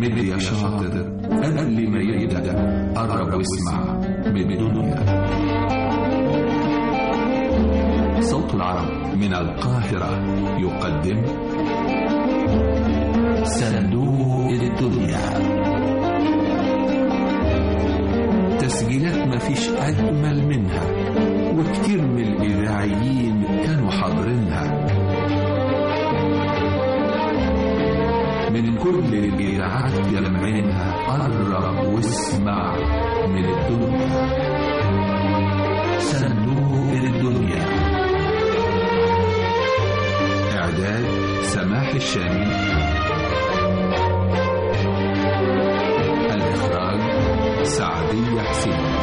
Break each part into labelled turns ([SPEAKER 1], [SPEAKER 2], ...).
[SPEAKER 1] مد يا شاطر قبل ما يبدأ قرب واسمع من الدنيا صوت العرب من القاهرة يقدم صندوق الدنيا تسجيلات مفيش أجمل منها وكتير من الإذاعيين كانوا حاضرينها من كل الإذاعات جمعينها قرب واسمع من الدنيا صندوق الدنيا إعداد سماح الشامي الإخراج سعدية حسين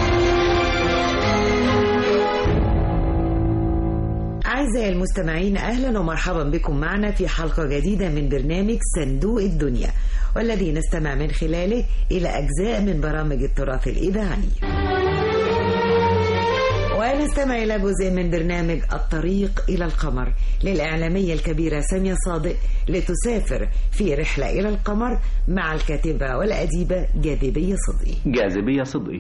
[SPEAKER 2] أعزائي المستمعين أهلا ومرحبا بكم معنا في حلقة جديدة من برنامج صندوق الدنيا والذي نستمع من خلاله إلى أجزاء من برامج التراث الإذاعي ونستمع إلى جزء من برنامج الطريق إلى القمر للإعلامية الكبيرة سامية صادق لتسافر في رحلة إلى القمر مع الكاتبة والأديبة جاذبية صدقي
[SPEAKER 3] جاذبية صدقي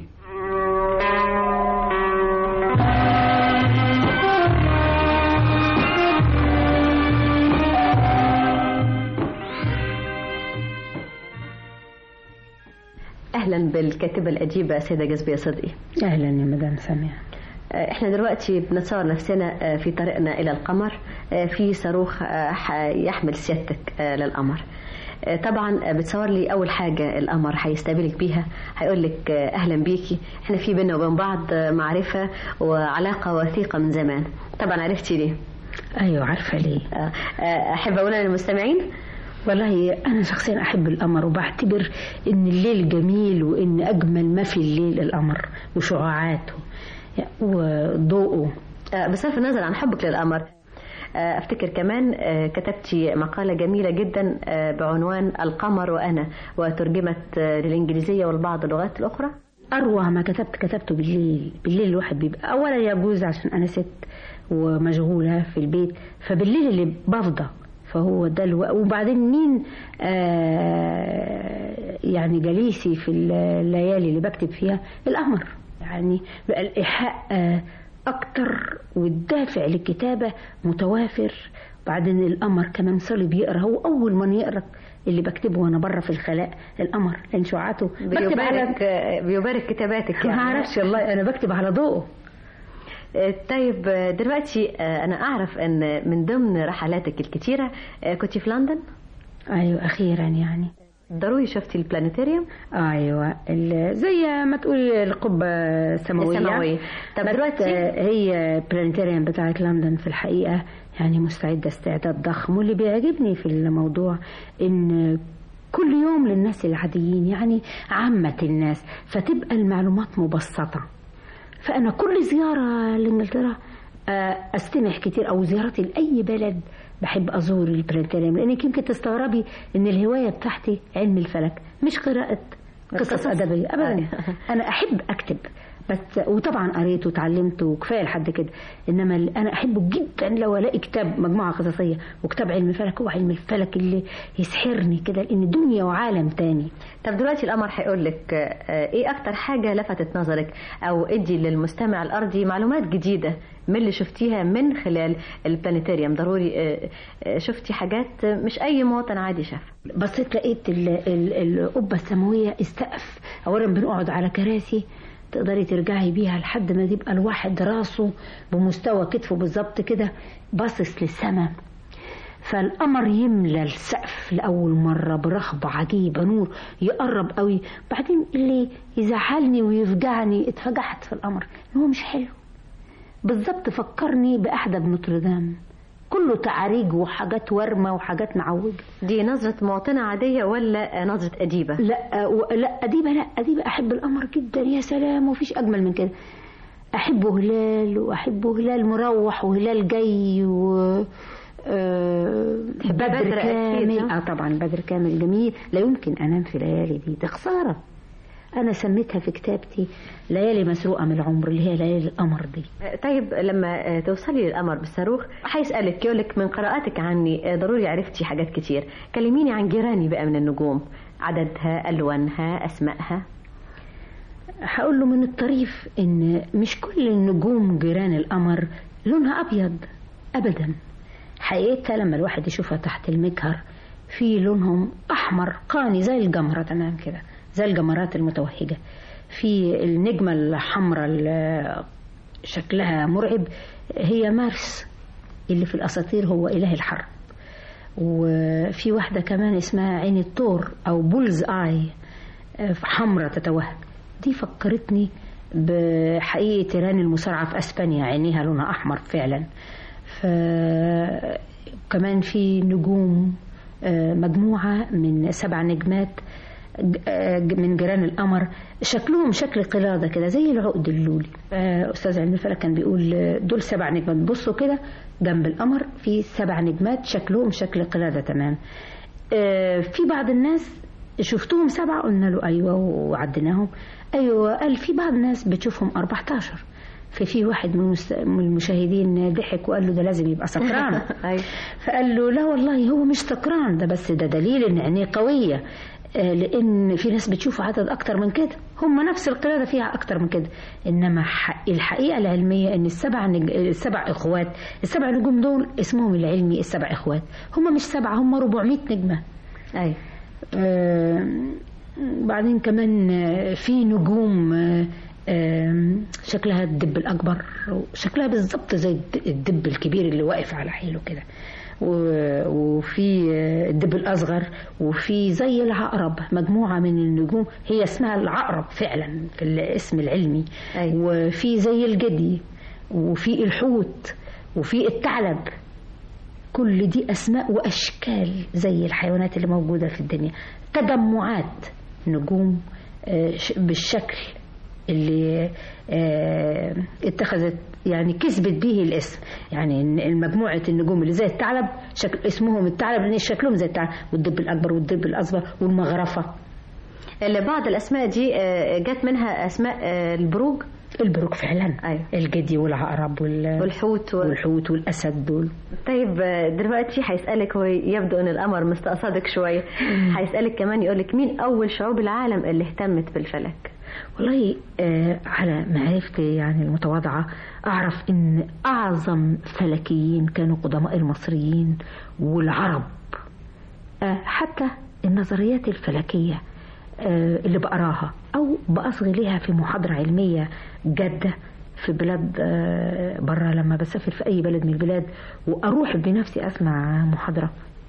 [SPEAKER 4] اهلا بالكاتبه الاديبه سيده جاذبيه صدقي
[SPEAKER 5] اهلا يا مدام ساميه
[SPEAKER 4] احنا دلوقتي بنتصور نفسنا في طريقنا الى القمر في صاروخ يحمل سيادتك للقمر طبعا بتصور لي اول حاجه القمر هيستقبلك بيها هيقول لك اهلا بيكي احنا في بينا وبين بعض معرفه وعلاقه وثيقه من زمان طبعا عرفتي ليه
[SPEAKER 5] ايوه عارفه ليه
[SPEAKER 4] احب اقولها للمستمعين
[SPEAKER 5] والله أنا شخصيا أحب القمر وبعتبر إن الليل جميل وإن أجمل ما في الليل القمر وشعاعاته وضوءه
[SPEAKER 4] بصرف النظر عن حبك للقمر افتكر كمان كتبتي مقالة جميلة جدا بعنوان القمر وأنا وترجمت للإنجليزية والبعض اللغات الأخرى
[SPEAKER 5] أروع ما كتبت كتبته بالليل بالليل الواحد بيبقى أولا يجوز عشان أنا ست ومشغولة في البيت فبالليل اللي بفضى فهو ده الو... وبعدين مين آه يعني جليسي في الليالي اللي بكتب فيها القمر يعني بقى الإيحاء آه أكتر والدافع للكتابة متوافر بعدين القمر كمان صلي بيقرا هو أول من يقرا اللي بكتبه وانا بره في الخلاء القمر لان شعاعته
[SPEAKER 4] بيبارك على... بيبارك كتاباتك
[SPEAKER 5] يعني ما اعرفش والله انا بكتب على ضوءه
[SPEAKER 4] طيب دلوقتي انا اعرف ان من ضمن رحلاتك الكتيره كنت في لندن
[SPEAKER 5] ايوه اخيرا يعني
[SPEAKER 4] ضروري شفتي البلانيتاريوم
[SPEAKER 5] ايوه زي ما تقولي القبه السماويه
[SPEAKER 4] السماويه
[SPEAKER 5] طب دلوقتي هي البلانيتاريوم بتاعت لندن في الحقيقه يعني مستعده استعداد ضخم واللي بيعجبني في الموضوع ان كل يوم للناس العاديين يعني عامة الناس فتبقى المعلومات مبسطة فأنا كل زيارة لإنجلترا أستمع كتير أو زيارتي لأي بلد بحب أزور البلانتاريوم لأنك يمكن تستغربي إن الهواية بتاعتي علم الفلك مش قراءة قصص أدبية أبدا أنا أحب أكتب بس وطبعا قريت وتعلمت وكفايه لحد كده انما اللي انا احبه جدا لو الاقي كتاب مجموعه قصصيه وكتاب علم الفلك هو علم الفلك اللي يسحرني كده لان دنيا وعالم تاني
[SPEAKER 4] طب دلوقتي القمر هيقول لك ايه اكتر حاجه لفتت نظرك او ادي للمستمع الارضي معلومات جديده من اللي شفتيها من خلال البلانيتاريوم ضروري شفتي حاجات مش اي مواطن عادي شافها
[SPEAKER 5] بصيت لقيت القبه السماويه السقف اولا بنقعد على كراسي تقدري ترجعي بيها لحد ما يبقى الواحد راسه بمستوى كتفه بالظبط كده باصص للسماء فالقمر يملى السقف لأول مرة برغبة عجيبة نور يقرب قوي بعدين اللي يزعلني ويفجعني اتفجعت في القمر هو مش حلو بالظبط فكرني بأحدى بنوتردام كله تعاريج وحاجات ورمة وحاجات معوجة
[SPEAKER 4] دي نظرة مواطنة عادية ولا نظرة أديبة
[SPEAKER 5] لا و... لا أديبة لا أديبة أحب القمر جدا يا سلام وفيش أجمل من كده أحبه هلال وأحبه هلال مروح وهلال جاي و آه بدر, بدر كامل اه طبعا بدر كامل جميل لا يمكن انام في ليالي دي ده خساره انا سميتها في كتابتي ليالي مسروقه من العمر اللي هي ليالي القمر دي
[SPEAKER 4] طيب لما توصلي للقمر بالصاروخ هيسالك يقول لك من قراءاتك عني ضروري عرفتي حاجات كتير كلميني عن جيراني بقى من النجوم عددها ألوانها أسمائها
[SPEAKER 5] هقول له من الطريف ان مش كل النجوم جيران القمر لونها ابيض ابدا حقيقتها لما الواحد يشوفها تحت المجهر في لونهم احمر قاني زي الجمره تمام كده زي الجمرات المتوهجه في النجمه الحمراء اللي شكلها مرعب هي مارس اللي في الاساطير هو اله الحرب وفي واحده كمان اسمها عين الثور او بولز اي حمراء تتوهج دي فكرتني بحقيقة تيران المصارعة في أسبانيا عينيها لونها أحمر فعلا فكمان في نجوم مجموعة من سبع نجمات من جيران القمر شكلهم شكل قلادة كده زي العقد اللولي أستاذ علم الفلك كان بيقول دول سبع نجمات بصوا كده جنب القمر في سبع نجمات شكلهم شكل قلادة تمام في بعض الناس شفتوهم سبعة قلنا له أيوة وعديناهم أيوة قال في بعض الناس بتشوفهم 14 ففي واحد من المشاهدين ضحك وقال له ده لازم يبقى سكران فقال له لا والله هو مش سكران ده بس ده دليل ان عينيه قوية لان في ناس بتشوف عدد اكتر من كده هم نفس القلادة فيها اكتر من كده انما الحقيقة العلمية ان السبع نج... السبع اخوات السبع نجوم دول اسمهم العلمي السبع اخوات هم مش سبعة هم 400 نجمة
[SPEAKER 4] ايوه
[SPEAKER 5] آه بعدين كمان في نجوم آه شكلها الدب الأكبر شكلها بالظبط زي الدب الكبير اللي واقف على حيله كده وفي الدب الأصغر وفي زي العقرب مجموعة من النجوم هي اسمها العقرب فعلا في الاسم العلمي
[SPEAKER 4] أي.
[SPEAKER 5] وفي زي الجدي وفي الحوت وفي الثعلب كل دي أسماء وأشكال زي الحيوانات اللي موجودة في الدنيا تجمعات نجوم بالشكل اللي اتخذت يعني كسبت به الاسم يعني مجموعة النجوم اللي زي الثعلب شكل اسمهم الثعلب لان شكلهم زي الثعلب والدب الأكبر والدب الأصغر والمغرفة
[SPEAKER 4] بعض الأسماء دي جت منها أسماء البروج
[SPEAKER 5] البروج فعلا
[SPEAKER 4] أيوة.
[SPEAKER 5] الجدي والعقرب وال...
[SPEAKER 4] والحوت و...
[SPEAKER 5] والحوت والاسد دول
[SPEAKER 4] طيب دلوقتي هيسالك هو يبدو ان القمر مستقصدك شويه هيسالك كمان يقول لك مين اول شعوب العالم اللي اهتمت بالفلك
[SPEAKER 5] والله آه على معرفتي يعني المتواضعه اعرف ان اعظم فلكيين كانوا قدماء المصريين والعرب آه حتى النظريات الفلكيه اللي بقراها أو بأصغي ليها في محاضرة علمية جادة في بلاد برا لما بسافر في أي بلد من البلاد وأروح بنفسي أسمع محاضرة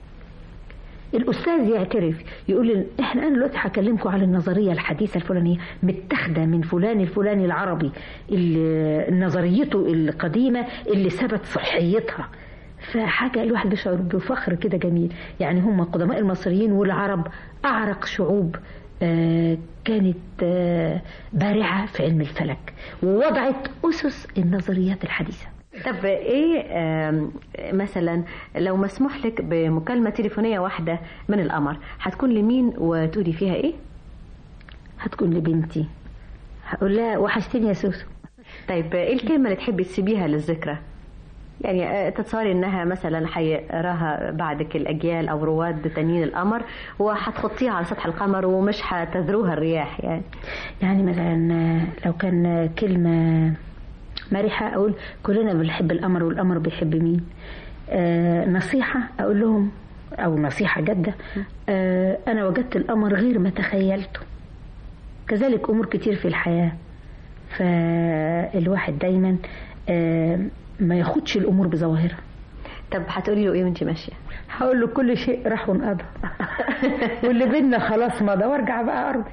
[SPEAKER 5] الأستاذ يعترف يقول إحنا أنا دلوقتي هكلمكم على النظرية الحديثة الفلانية متاخدة من فلان الفلاني العربي اللي نظريته القديمة اللي ثبت صحيتها فحاجة الواحد بيشعر بفخر كده جميل يعني هم قدماء المصريين والعرب أعرق شعوب آه كانت آه بارعة في علم الفلك ووضعت أسس النظريات الحديثة
[SPEAKER 4] طب ايه مثلا لو مسموح لك بمكالمة تليفونية واحدة من القمر هتكون لمين وتقولي فيها ايه
[SPEAKER 5] هتكون لبنتي هقول لها وحشتني يا سوسو
[SPEAKER 4] طيب ايه الكلمة اللي تحبي تسيبيها للذكرى يعني تتصوري انها مثلا حيراها بعدك الاجيال او رواد تانيين القمر وهتحطيها على سطح القمر ومش هتذروها الرياح يعني
[SPEAKER 5] يعني مثلا لو كان كلمه مرحه اقول كلنا بنحب القمر والقمر بيحب مين آه نصيحه اقول لهم او نصيحه جاده آه انا وجدت القمر غير ما تخيلته كذلك امور كتير في الحياه فالواحد دايما آه ما ياخدش الامور بظواهرها
[SPEAKER 4] طب هتقولي له ايه وانت ماشيه
[SPEAKER 5] هقول له كل شيء راح وانقضى واللي بينا خلاص مضى وارجع بقى ارضي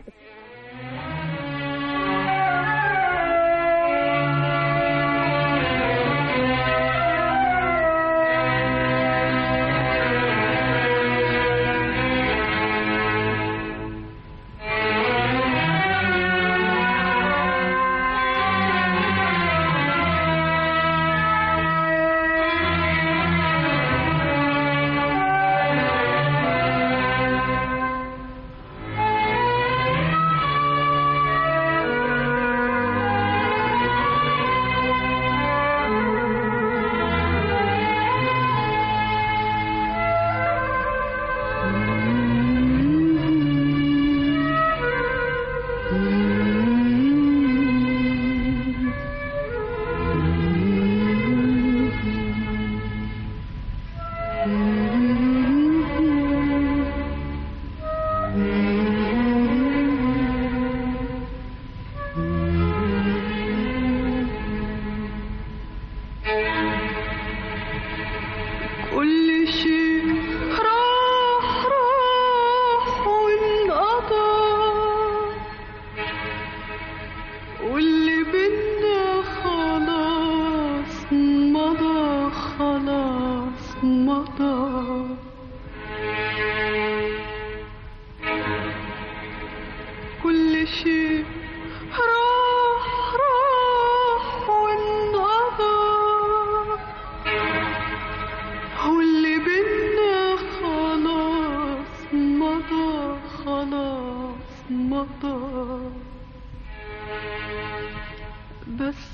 [SPEAKER 3] بس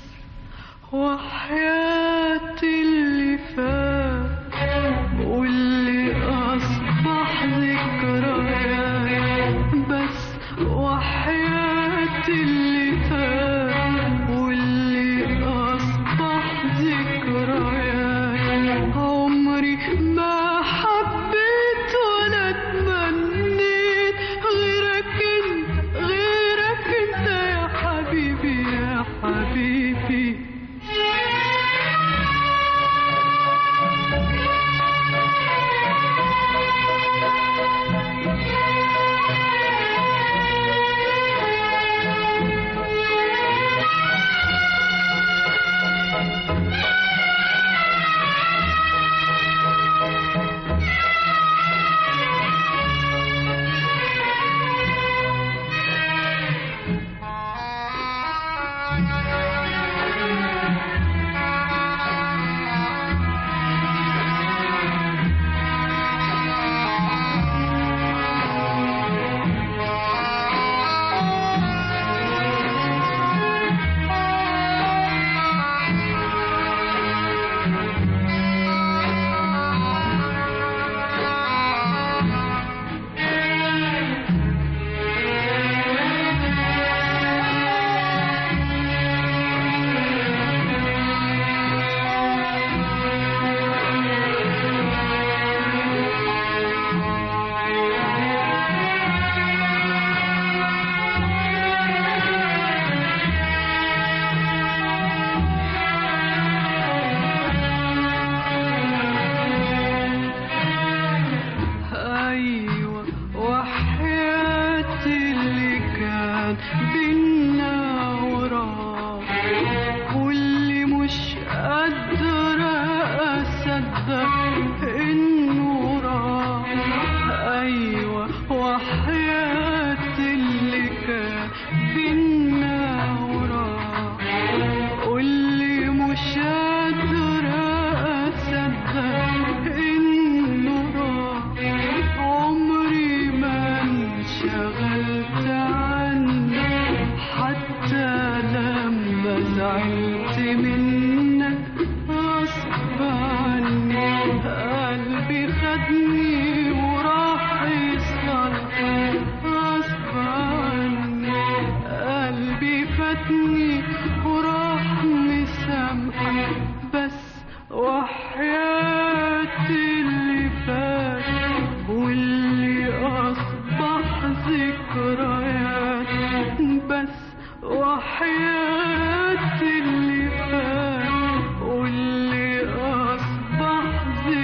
[SPEAKER 3] وحياة اللي فات واللي أصبح ذكريات بس وحياة اللي فات واللي أصبح ذكريات عمري ما حبيت ولا تمنيت غيرك انت غيرك انت يا حبيبي يا حبيبي أيوة وحياة اللي كان بينا وراه واللي مش قادرة أصدق إنه راح أيوة وحياة اللي كان بينا وراه واللي مش قادرة أصدق إنه راح عمري ما انشغلت عنك حتى لما زعلت منك غصب عني قلبي خدني وراح يصلح غصب عني قلبي فاتني وراح مسامحك بس وحياة اللي فات واللي أصبح ذكريات بس وحياة اللي فات واللي أصبح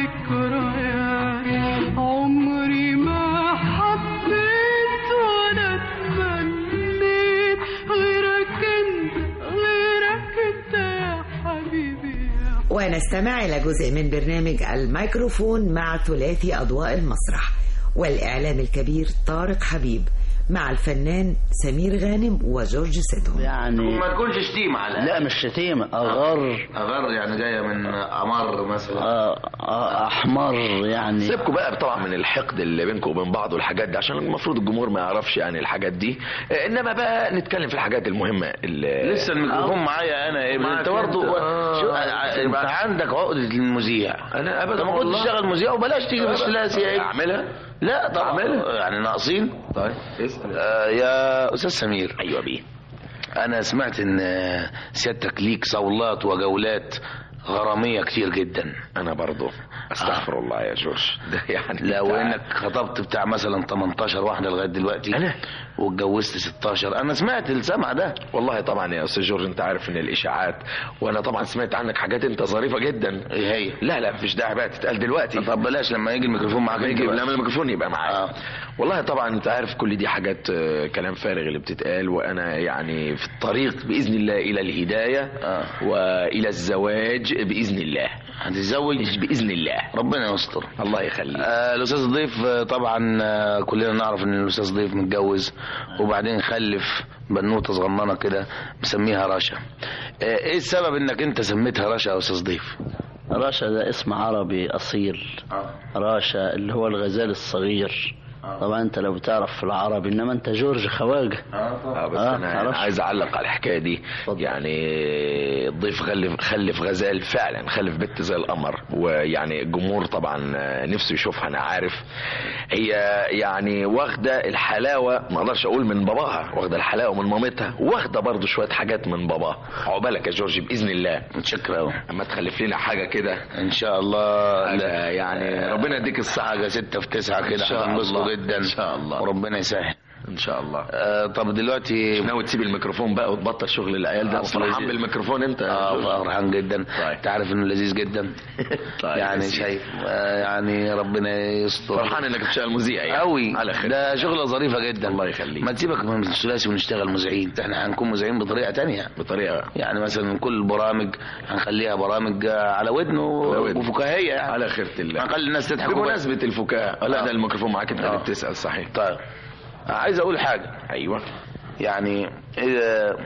[SPEAKER 3] ذكريات عمري ما حبيت ولا تمنيت غيرك انت غيرك انت يا حبيبي يا
[SPEAKER 2] ونستمع إلى جزء من برنامج الميكروفون مع ثلاثي أضواء المسرح والإعلام الكبير طارق حبيب مع الفنان سمير غانم وجورج سيتو
[SPEAKER 6] يعني
[SPEAKER 7] ما تكونش شتيمة على
[SPEAKER 6] لا مش شتيمة أغر
[SPEAKER 7] أغر يعني جاية من أمر مثلا
[SPEAKER 6] آه، آه، أحمر يعني
[SPEAKER 8] سيبكم بقى طبعا من الحقد اللي بينكم وبين بعض والحاجات دي عشان المفروض الجمهور ما يعرفش يعني الحاجات دي آه، انما بقى نتكلم في الحاجات المهمه اللي
[SPEAKER 7] لسه الميكروفون معايا أنا إيه
[SPEAKER 8] معاك
[SPEAKER 7] أنت برضه
[SPEAKER 8] أنت. آه.
[SPEAKER 7] شو أنت عندك عقدة المذيع
[SPEAKER 8] انا ابدا
[SPEAKER 7] أنت ما كنتش
[SPEAKER 8] والله.
[SPEAKER 7] تشتغل مذيع وبلاش تيجي بس لا سياج
[SPEAKER 8] اعملها
[SPEAKER 7] لا طبعا
[SPEAKER 8] أعملها.
[SPEAKER 7] يعني ناقصين
[SPEAKER 8] طيب اسال
[SPEAKER 7] آه، يا أستاذ سمير
[SPEAKER 8] ايوه بيه
[SPEAKER 7] أنا سمعت إن آه، سيادتك ليك صولات وجولات غرامية كتير جدا
[SPEAKER 8] انا برضو استغفر الله يا جورج ده يعني
[SPEAKER 7] لا
[SPEAKER 8] أنت-
[SPEAKER 7] وانك خطبت بتاع مثلا 18 واحده لغايه دلوقتي
[SPEAKER 8] أنا؟
[SPEAKER 7] واتجوزت 16 انا سمعت السمع ده
[SPEAKER 8] والله طبعا يا استاذ جورج انت عارف ان الاشاعات وانا طبعا سمعت عنك حاجات انت ظريفه جدا
[SPEAKER 7] ايه هي
[SPEAKER 8] لا لا مفيش داعي بقى تتقال دلوقتي
[SPEAKER 7] طب بلاش لما يجي الميكروفون معاك
[SPEAKER 8] لما
[SPEAKER 7] انت
[SPEAKER 8] يجي
[SPEAKER 7] بس.
[SPEAKER 8] لما الميكروفون يبقى معايا
[SPEAKER 7] آه.
[SPEAKER 8] والله طبعا انت عارف كل دي حاجات آه، كلام فارغ اللي بتتقال وانا يعني في الطريق باذن الله الى الهدايه
[SPEAKER 7] آه.
[SPEAKER 8] والى الزواج باذن الله
[SPEAKER 7] هتتزوج
[SPEAKER 8] باذن الله
[SPEAKER 7] ربنا يستر
[SPEAKER 8] الله يخليك
[SPEAKER 7] آه الاستاذ ضيف آه، طبعا آه كلنا نعرف ان الاستاذ ضيف متجوز وبعدين خلف بنوته صغننه كده مسميها رشا آه ايه السبب انك انت سميتها رشا يا استاذ ضيف
[SPEAKER 6] راشا ده اسم عربي أصيل راشا اللي هو الغزال الصغير طبعا انت لو بتعرف في العربي انما انت جورج خواجه
[SPEAKER 8] اه بس
[SPEAKER 6] آه،
[SPEAKER 8] انا
[SPEAKER 6] معرفش.
[SPEAKER 8] أنا عايز اعلق على الحكايه دي يعني الضيف خلف خلف غزال فعلا خلف بنت زي القمر ويعني الجمهور طبعا نفسه يشوفها انا عارف هي يعني واخده الحلاوه ما اقدرش اقول من باباها واخده الحلاوه من مامتها واخده برضو شويه حاجات من باباها عقبالك يا جورج باذن الله
[SPEAKER 7] متشكر قوي
[SPEAKER 8] اما تخلف لنا حاجه كده
[SPEAKER 7] ان شاء الله
[SPEAKER 8] لا يعني ربنا يديك الصحه
[SPEAKER 7] حاجه ستة في تسعة
[SPEAKER 8] إن
[SPEAKER 7] كده
[SPEAKER 8] شاء
[SPEAKER 7] هنبسطوا
[SPEAKER 8] الله.
[SPEAKER 7] جدا
[SPEAKER 8] إن شاء الله.
[SPEAKER 7] وربنا يسهل
[SPEAKER 8] ان شاء الله
[SPEAKER 7] آه طب دلوقتي
[SPEAKER 8] ناوي تسيب الميكروفون بقى وتبطل شغل العيال ده
[SPEAKER 7] آه،
[SPEAKER 8] فرحان
[SPEAKER 7] لذيذ.
[SPEAKER 8] بالميكروفون انت يا
[SPEAKER 7] اه
[SPEAKER 8] جورج؟
[SPEAKER 7] فرحان جدا
[SPEAKER 8] طيب.
[SPEAKER 7] انت عارف انه لذيذ جدا
[SPEAKER 8] طيب
[SPEAKER 7] يعني
[SPEAKER 8] يا سيدي.
[SPEAKER 7] شايف آه يعني ربنا يستر
[SPEAKER 8] فرحان انك بتشتغل مذيع يعني
[SPEAKER 7] قوي
[SPEAKER 8] على خير
[SPEAKER 7] ده شغله ظريفه جدا
[SPEAKER 8] الله يخليك.
[SPEAKER 7] ما تسيبك من الثلاثي ونشتغل مذيعين احنا هنكون مذيعين بطريقه تانية
[SPEAKER 8] بطريقه
[SPEAKER 7] يعني مثلا كل البرامج هنخليها برامج آه، على ودن و-
[SPEAKER 8] على ودن.
[SPEAKER 7] وفكاهيه يعني
[SPEAKER 8] على خيرة الله
[SPEAKER 7] هنخلي الناس تضحك وبس.
[SPEAKER 8] بمناسبة الفكاهة لا
[SPEAKER 7] آه.
[SPEAKER 8] ده الميكروفون معاك انت اللي
[SPEAKER 7] آه.
[SPEAKER 8] بتسأل صحيح
[SPEAKER 7] طيب عايز اقول حاجه
[SPEAKER 8] ايوه
[SPEAKER 7] يعني إذا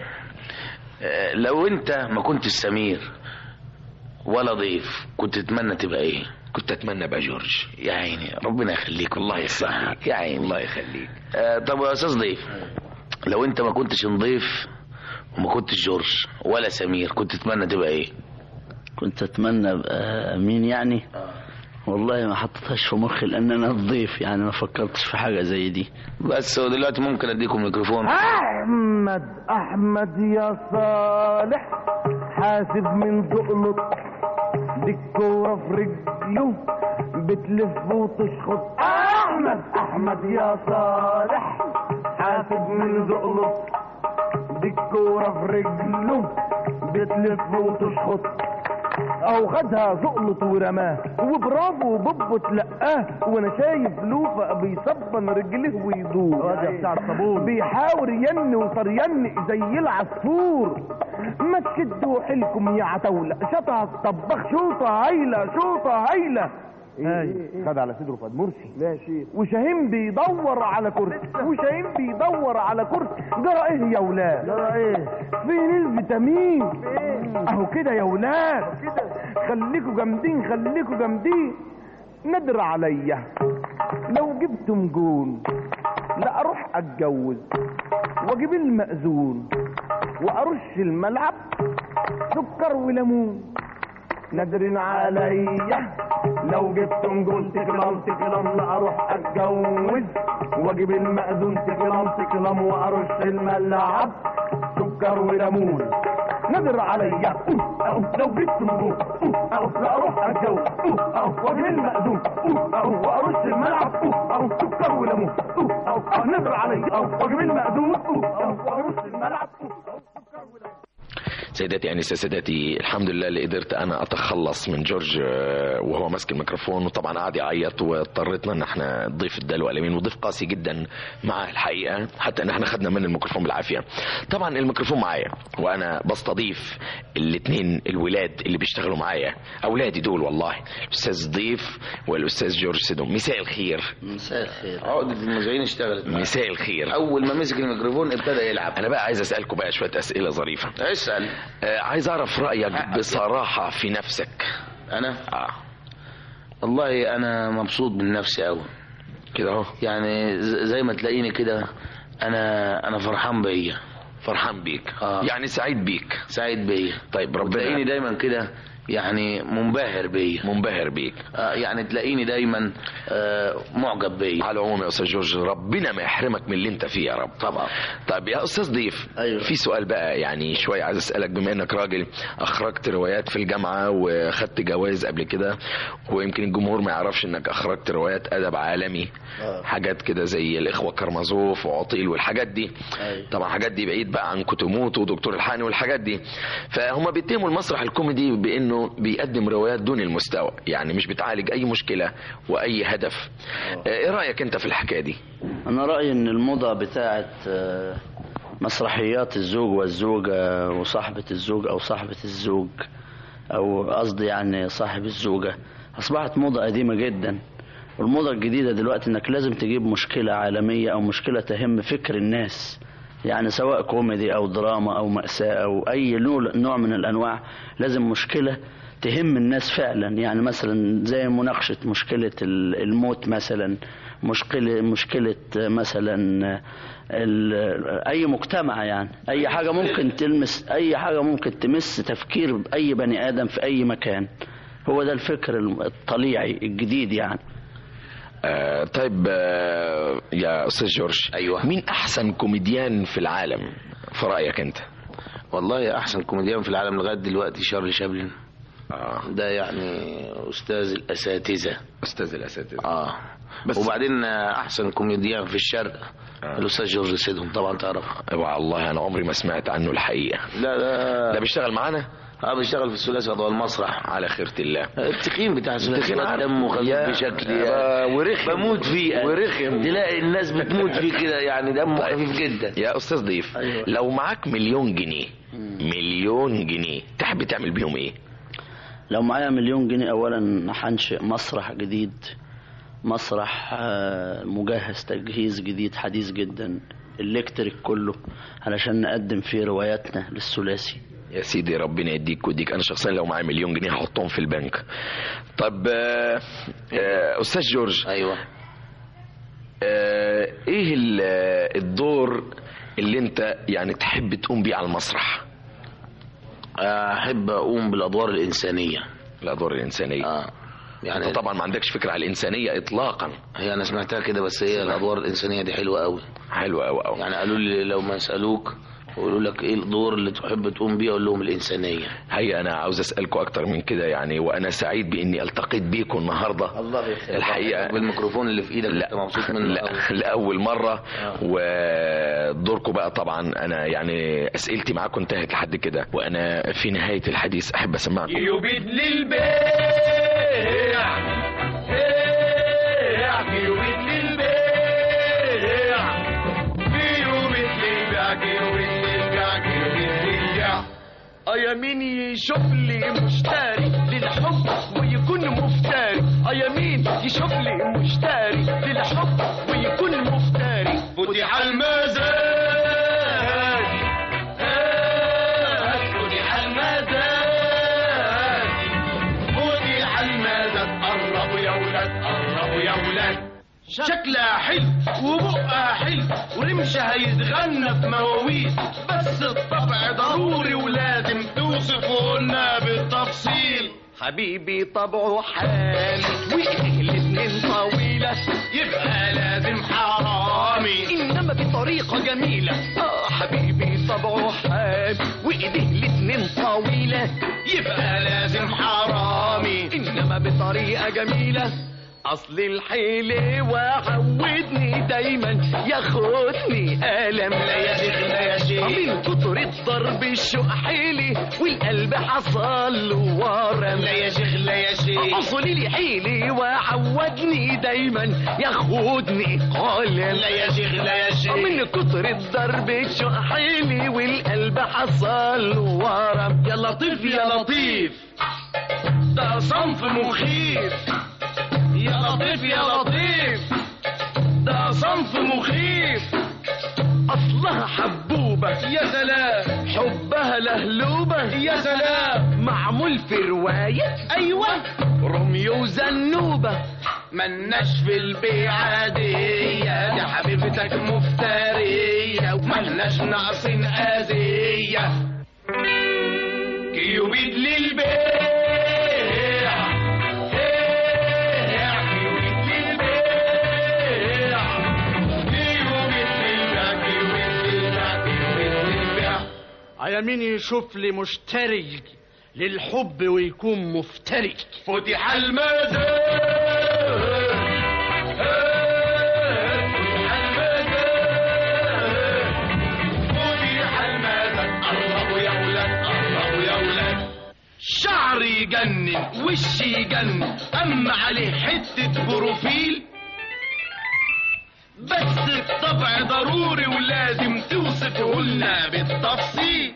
[SPEAKER 7] آه، لو انت ما كنتش سمير ولا ضيف كنت تتمنى تبقى ايه
[SPEAKER 8] كنت اتمنى ابقى جورج
[SPEAKER 7] يا عيني ربنا يخليك
[SPEAKER 8] الله يخليك
[SPEAKER 7] يا عيني
[SPEAKER 8] الله يخليك
[SPEAKER 7] آه طب يا استاذ ضيف لو انت ما كنتش نضيف وما كنتش جورج ولا سمير كنت تتمنى تبقى ايه
[SPEAKER 6] كنت اتمنى ابقى مين يعني والله ما حطيتهاش في مخي لان انا الضيف يعني ما فكرتش في حاجه زي دي
[SPEAKER 7] بس ودلوقتي ممكن اديكم الميكروفون
[SPEAKER 9] احمد احمد يا صالح حاسب من زقلط دي الكوره في رجله بتلف وتشخط احمد احمد يا صالح حاسب من زقلط دي الكوره في رجله بتلف وتشخط او خدها زقلط ورماه وبرافو بوبو تلقاه وانا شايف لوفا بيصبن رجليه ويدور بتاع الصابون بيحاول ين وصرين زي العصفور ما تشدوا حيلكم يا عتاولة شطها الطباخ شوطة هايلة شوطة هايلة ايه خد على صدره فؤاد مرسي ماشي وشاهين بيدور على كرسي وشاهين بيدور على كرسي جرى ايه يا ولاد جرى ايه فين الفيتامين اهو كده يا ولاد خليكوا جامدين خليكوا جامدين ندر عليا لو جبتم جون لا اروح اتجوز واجيب المأذون وارش الملعب سكر وليمون نادرين عليا لو جبتم جول تكلم تكلم لا اروح اتجوز واجيب المأذون تكلم تكلم وارش الملعب سكر وليمون نادر عليا أوه، أوه، لو جبتم جول أوه، أوه، لا اروح اتجوز أوه، أوه، واجيب المأذون أوه، أوه، وارش الملعب أوه، أوه، سكر وليمون أوه، أوه، أوه، نادر عليا أوه، واجيب المأذون أوه، أوه، وارش الملعب أوه، أوه، سكر وليمون
[SPEAKER 8] سيداتي يعني سادتي الحمد لله اللي قدرت انا اتخلص من جورج آه، وهو ماسك الميكروفون وطبعا قعد يعيط واضطريتنا ان احنا نضيف الدلو قلمين وضيف قاسي جدا معاه الحقيقه حتى ان احنا خدنا من الميكروفون بالعافيه طبعا الميكروفون معايا وانا بستضيف الاثنين الولاد اللي بيشتغلوا معايا اولادي دول والله الاستاذ ضيف والاستاذ جورج سيدوم مساء الخير
[SPEAKER 6] مساء الخير
[SPEAKER 7] عقدة المذيعين اشتغلت معاه.
[SPEAKER 8] مساء الخير
[SPEAKER 7] اول ما مسك الميكروفون ابتدى يلعب
[SPEAKER 8] انا بقى عايز اسالكم بقى شويه اسئله ظريفه
[SPEAKER 7] اسال
[SPEAKER 8] آه، عايز اعرف رايك بصراحه في نفسك
[SPEAKER 7] انا
[SPEAKER 8] اه
[SPEAKER 7] والله انا مبسوط من نفسي قوي
[SPEAKER 8] كده اهو
[SPEAKER 7] يعني ز- زي ما تلاقيني كده انا انا فرحان بيا
[SPEAKER 8] فرحان بيك
[SPEAKER 7] آه.
[SPEAKER 8] يعني سعيد بيك
[SPEAKER 7] سعيد بيا
[SPEAKER 8] طيب
[SPEAKER 7] تلاقيني
[SPEAKER 8] ربنا
[SPEAKER 7] دايما كده يعني منبهر بيا
[SPEAKER 8] منبهر بيك
[SPEAKER 7] آه يعني تلاقيني دايما آه معجب بيا
[SPEAKER 8] على العموم يا استاذ جورج ربنا ما يحرمك من اللي انت فيه يا رب
[SPEAKER 7] طبعا
[SPEAKER 8] طيب يا استاذ ضيف
[SPEAKER 6] أيوة.
[SPEAKER 8] في سؤال بقى يعني شويه عايز اسالك بما انك راجل اخرجت روايات في الجامعه وخدت جوائز قبل كده ويمكن الجمهور ما يعرفش انك اخرجت روايات ادب عالمي
[SPEAKER 6] آه.
[SPEAKER 8] حاجات كده زي الاخوه كرمازوف وعطيل والحاجات دي
[SPEAKER 6] أيوة.
[SPEAKER 8] طبعا حاجات دي بعيد بقى عن كتموت ودكتور الحاني والحاجات دي فهم بيتهموا المسرح الكوميدي بانه بيقدم روايات دون المستوى يعني مش بتعالج اي مشكله واي هدف آه، ايه رايك انت في الحكايه دي
[SPEAKER 6] انا رايي ان الموضه بتاعت آه، مسرحيات الزوج والزوجه وصاحبه الزوج او صاحبه الزوج او قصدي يعني صاحب الزوجه اصبحت موضه قديمه جدا والموضه الجديده دلوقتي انك لازم تجيب مشكله عالميه او مشكله تهم فكر الناس يعني سواء كوميدي او دراما او مأساة او اي نوع نوع من الانواع لازم مشكلة تهم الناس فعلا يعني مثلا زي مناقشة مشكلة ال- الموت مثلا مشكلة مشكلة مثلا ال- اي مجتمع يعني اي حاجة ممكن تلمس اي حاجة ممكن تمس تفكير اي بني ادم في اي مكان هو ده الفكر الطليعي الجديد يعني
[SPEAKER 8] آه طيب آه يا استاذ جورج
[SPEAKER 7] أيوة.
[SPEAKER 8] مين احسن كوميديان في العالم في رايك انت
[SPEAKER 7] والله احسن كوميديان في العالم لغايه دلوقتي شارلي شابلن
[SPEAKER 8] اه
[SPEAKER 7] ده يعني استاذ الاساتذه
[SPEAKER 8] استاذ الاساتذه
[SPEAKER 7] اه
[SPEAKER 8] بس-
[SPEAKER 7] بس وبعدين آه، احسن كوميديان في الشرق
[SPEAKER 8] آه.
[SPEAKER 7] الاستاذ جورج سيدهم طبعا تعرف
[SPEAKER 8] والله انا عمري ما سمعت عنه الحقيقه
[SPEAKER 7] لا لا
[SPEAKER 8] ده بيشتغل معانا
[SPEAKER 7] اه بيشتغل في الثلاثي اضواء المسرح
[SPEAKER 8] على خيرة الله
[SPEAKER 7] التخين بتاع الثلاثي
[SPEAKER 8] التخين عارف.
[SPEAKER 7] دمه خفيف
[SPEAKER 8] يا-
[SPEAKER 7] بشكل
[SPEAKER 8] آه، ورخم.
[SPEAKER 7] بموت فيه
[SPEAKER 8] ورخم.
[SPEAKER 7] تلاقي الناس بتموت فيه كده يعني دمه خفيف جدا
[SPEAKER 8] يا استاذ ضيف
[SPEAKER 6] أيوة.
[SPEAKER 8] لو معاك مليون جنيه مليون جنيه تحب تعمل بيهم ايه
[SPEAKER 6] لو معايا مليون جنيه اولا هنشئ مسرح جديد مسرح آه، مجهز تجهيز جديد حديث جدا الكتريك كله علشان نقدم فيه رواياتنا للثلاثي
[SPEAKER 8] يا سيدي ربنا يديك ويديك انا شخصيا لو معايا مليون جنيه هحطهم في البنك طب آه، آه، استاذ جورج
[SPEAKER 7] ايوه
[SPEAKER 8] آه، ايه ال- آه، الدور اللي انت يعني تحب تقوم بيه على المسرح
[SPEAKER 7] احب اقوم بالادوار الانسانيه
[SPEAKER 8] الادوار الانسانيه
[SPEAKER 7] اه يعني
[SPEAKER 8] انت طبعا ما عندكش فكره على الانسانيه اطلاقا
[SPEAKER 7] هي انا سمعتها كده بس هي الادوار الانسانيه دي حلوه قوي
[SPEAKER 8] حلوه قوي قوي
[SPEAKER 7] يعني قالوا لي لو ما يسالوك ويقولوا لك ايه الدور اللي تحب تقوم بيه اقول لهم الانسانيه
[SPEAKER 8] هي انا عاوز اسالكم اكتر من كده يعني وانا سعيد باني التقيت بيكم النهارده الحقيقه
[SPEAKER 7] بالميكروفون اللي في ايدك
[SPEAKER 8] لا
[SPEAKER 7] انت مبسوط منه
[SPEAKER 8] لا
[SPEAKER 7] قوي.
[SPEAKER 8] لاول مره
[SPEAKER 7] آه.
[SPEAKER 8] ودوركم بقى طبعا انا يعني اسئلتي معاكم انتهت لحد كده وانا في نهايه الحديث احب اسمعكم
[SPEAKER 9] يوبيد للبيع بيع يوبيد للبيع يوبيد للبيع يوبيد للبيع يوبيد للبيع يا مين يشوف لي مشتري للحب ويكون مفتري يا مين يشوف لي مشتري للحب ويكون مفتري فتح المزاد فتح المزاد فتح المزاد قربوا يا ولاد قربوا يا ولاد شكلها حلو وبقها حلو ورمشها هيتغنى في مواويل بس الطبع ضروري ولازم توصفه لنا بالتفصيل حبيبي طبعه حامي وايديه الاتنين طويلة يبقى لازم حرامي انما بطريقة جميلة اه حبيبي طبعه حامي وايديه الاتنين طويلة يبقى لازم حرامي انما بطريقة جميلة اصل الحيل وعودني دايما ياخدني الم لا يا شيخ لا يا شيخ من كتر الضرب الشوق حيلي والقلب حصل له ورم لا يا شيخ لا يا شيخ اصل لي حيلي وعودني دايما ياخدني قلم لا يا شيخ لا يا شيخ من كتر الضرب الشوق حيلي والقلب حصل له ورم يا لطيف يا لطيف ده صنف مخيف يا لطيف يا لطيف ده صنف مخيف اصلها حبوبة يا سلام حبها لهلوبة يا سلام معمول في رواية ايوه روميو وزنوبة ملناش في البيع عادية يا حبيبتك مفترية وملناش ناقصين اذية كيوبيد للبيع
[SPEAKER 10] يا مين يشوف لي مشتري للحب ويكون مفتري
[SPEAKER 9] فتح المزاد فتح المزاد فتح المزاد قربوا يا ولاد قربوا يا ولاد شعري يجنن وشي يجنن اما عليه حتة بروفيل بس الطبع ضروري ولازم توصفه لنا بالتفصيل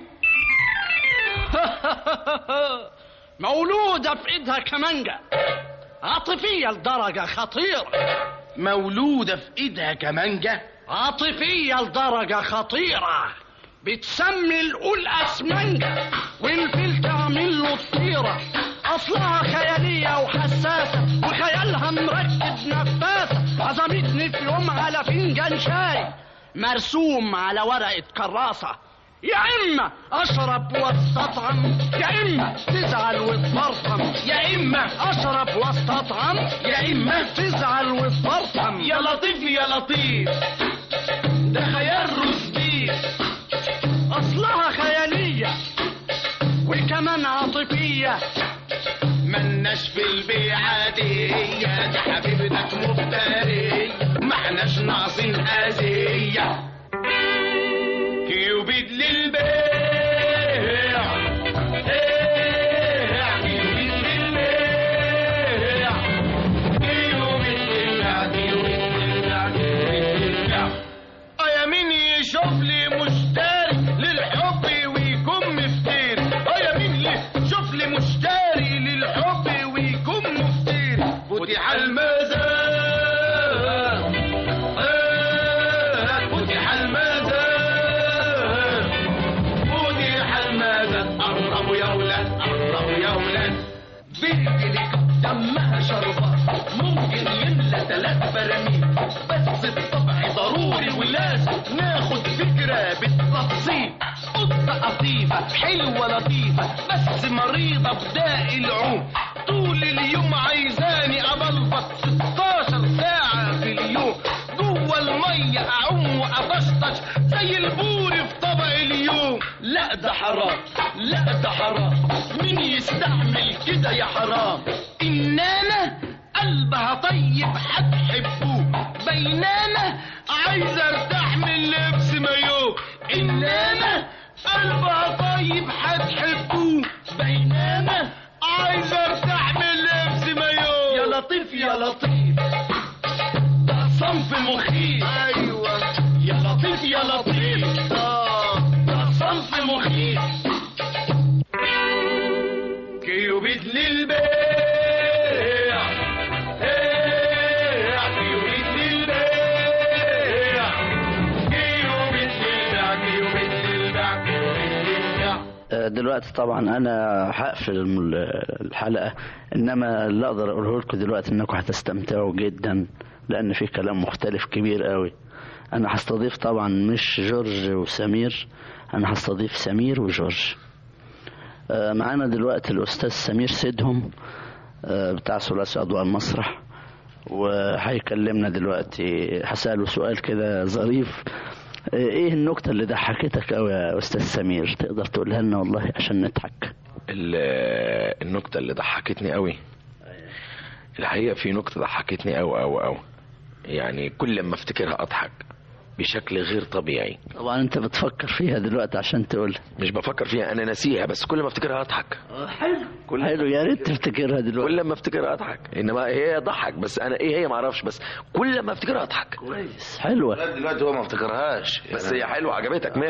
[SPEAKER 10] مولودة في ايدها كمانجا عاطفية لدرجة خطيرة
[SPEAKER 9] مولودة في ايدها كمانجة
[SPEAKER 10] عاطفية لدرجة خطيرة بتسمي القول أسمنجة والفيل تعمل له الطيرة أصلها خيالية وحساسة وخيالها مركب نفاسة عزمتني في يوم على فنجان شاي مرسوم على ورقة كراسة يا إما أشرب واستطعم يا إما تزعل وتبرطم يا إما أشرب واستطعم يا إما تزعل وتبرطم يا لطيف يا لطيف ده خيال رشدي أصلها خيالية وكمان عاطفية ملناش في البيع عادية ده حبيبتك مفتري ما احناش ناقصين أذية كيوبيد للبيع إيه، كيوبيد للبيع كيوبيد للبيع كيوبيد للبيع كيوبيد للبيع اه يا مين يشوف لي مشتري للحب ويكون مفتير اه يا مين يشوف لي مشتري للحب ويكون مفتير فتح المزاد آه، فتح المزاد فتح المزاد قربوا يا ولاد قربوا يا ولاد فيديك دمها شربات ممكن يملى ثلاث براميل بس الطبع ضروري ولازم ناخد فكرة بالتفصيل قطة قطيفة حلوة لطيفة بس مريضة بداء العوم طول اليوم عايزاني أبلبط 16 ساعة في اليوم جوه المية أعوم وأبشطش زي البوري في طبق اليوم لا ده حرام لا ده حرام مين يستعمل كده يا حرام إنما قلبها طيب هتحبوه بينما عايز ارتاح من لبس مايو انما قلبها طيب هتحبوه بينما عايز ارتاح من لبس مايو يا لطيف يا لطيف ده صنف مخيف ايوه يا لطيف يا لطيف اه ده صنف مخيف كيوبيد للبيع إيه، كيوبيد للبيع كيوبيد للبيع كيوبيد للبيع كيوبيد للبيع
[SPEAKER 6] آه، دلوقتي طبعا انا هقفل الم- الحلقه انما اللي اقدر اقوله لكم دلوقتي انكم هتستمتعوا جدا لان في كلام مختلف كبير قوي انا هستضيف طبعا مش جورج وسمير انا هستضيف سمير وجورج آه، معانا دلوقتي الاستاذ سمير سيدهم آه، بتاع ثلاثي اضواء المسرح وهيكلمنا دلوقتي هسأله سؤال كده ظريف آه، ايه النكتة اللي ضحكتك قوي يا استاذ سمير تقدر تقولها لنا والله عشان نضحك
[SPEAKER 8] ال- النكتة اللي ضحكتني قوي الحقيقة في نكتة ضحكتني قوي قوي قوي يعني كل ما افتكرها اضحك بشكل غير طبيعي
[SPEAKER 6] طبعا انت بتفكر فيها دلوقتي عشان تقولها
[SPEAKER 8] مش بفكر فيها انا ناسيها بس كل ما افتكرها اضحك
[SPEAKER 6] حلو كل حلو يا ريت تفتكرها دلوقتي
[SPEAKER 8] كل ما افتكرها اضحك انما هي ضحك بس انا ايه هي ما اعرفش بس كل ما افتكرها اضحك
[SPEAKER 6] كويس حلوة
[SPEAKER 7] لغايه دلوقتي هو ما افتكرهاش
[SPEAKER 8] بس هي حلوه عجبتك 100% 100%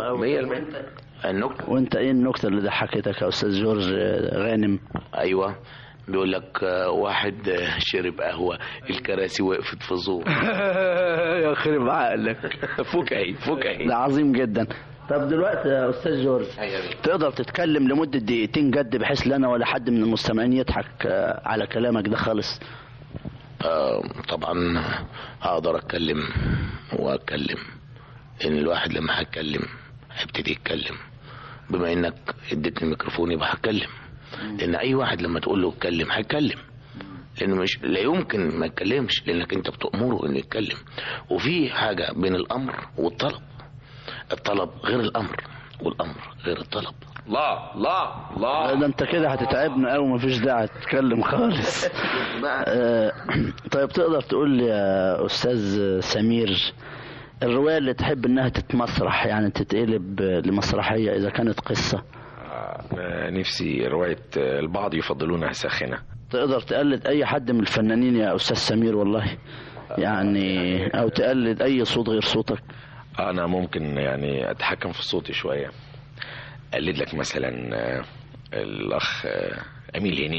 [SPEAKER 8] النكته
[SPEAKER 6] وانت ايه النكتة اللي ضحكتك يا استاذ جورج آه، غانم
[SPEAKER 7] ايوه بيقول لك آه، واحد آه، شرب قهوه الكراسي وقفت في زور
[SPEAKER 6] يخرب عقلك
[SPEAKER 8] فكهي فكهي
[SPEAKER 6] ده عظيم جدا طب دلوقتي يا استاذ جورج تقدر تتكلم لمدة دقيقتين جد بحيث لا انا ولا حد من المستمعين يضحك آه، على كلامك ده خالص
[SPEAKER 7] آه، طبعا اقدر اتكلم واتكلم ان الواحد لما هيتكلم هيبتدي يتكلم بما انك اديتني الميكروفون يبقى هتكلم لان اي واحد لما تقول له اتكلم هيتكلم لانه مش لا يمكن ما يتكلمش لانك انت بتأمره انه يتكلم وفي حاجه بين الامر والطلب الطلب غير الامر والامر غير الطلب
[SPEAKER 8] لا لا
[SPEAKER 6] لا ده انت كده هتتعبنا قوي مفيش داعي تتكلم خالص آه، طيب تقدر تقول لي يا استاذ سمير الرواية اللي تحب انها تتمسرح يعني تتقلب لمسرحية اذا كانت قصة
[SPEAKER 8] آه، نفسي روايه آه، البعض يفضلونها ساخنه
[SPEAKER 6] تقدر تقلد اي حد من الفنانين يا استاذ سمير والله يعني او تقلد اي صوت غير صوتك
[SPEAKER 8] انا ممكن يعني اتحكم في صوتي شويه اقلد لك مثلا آه، الاخ آه، اميل هنيدي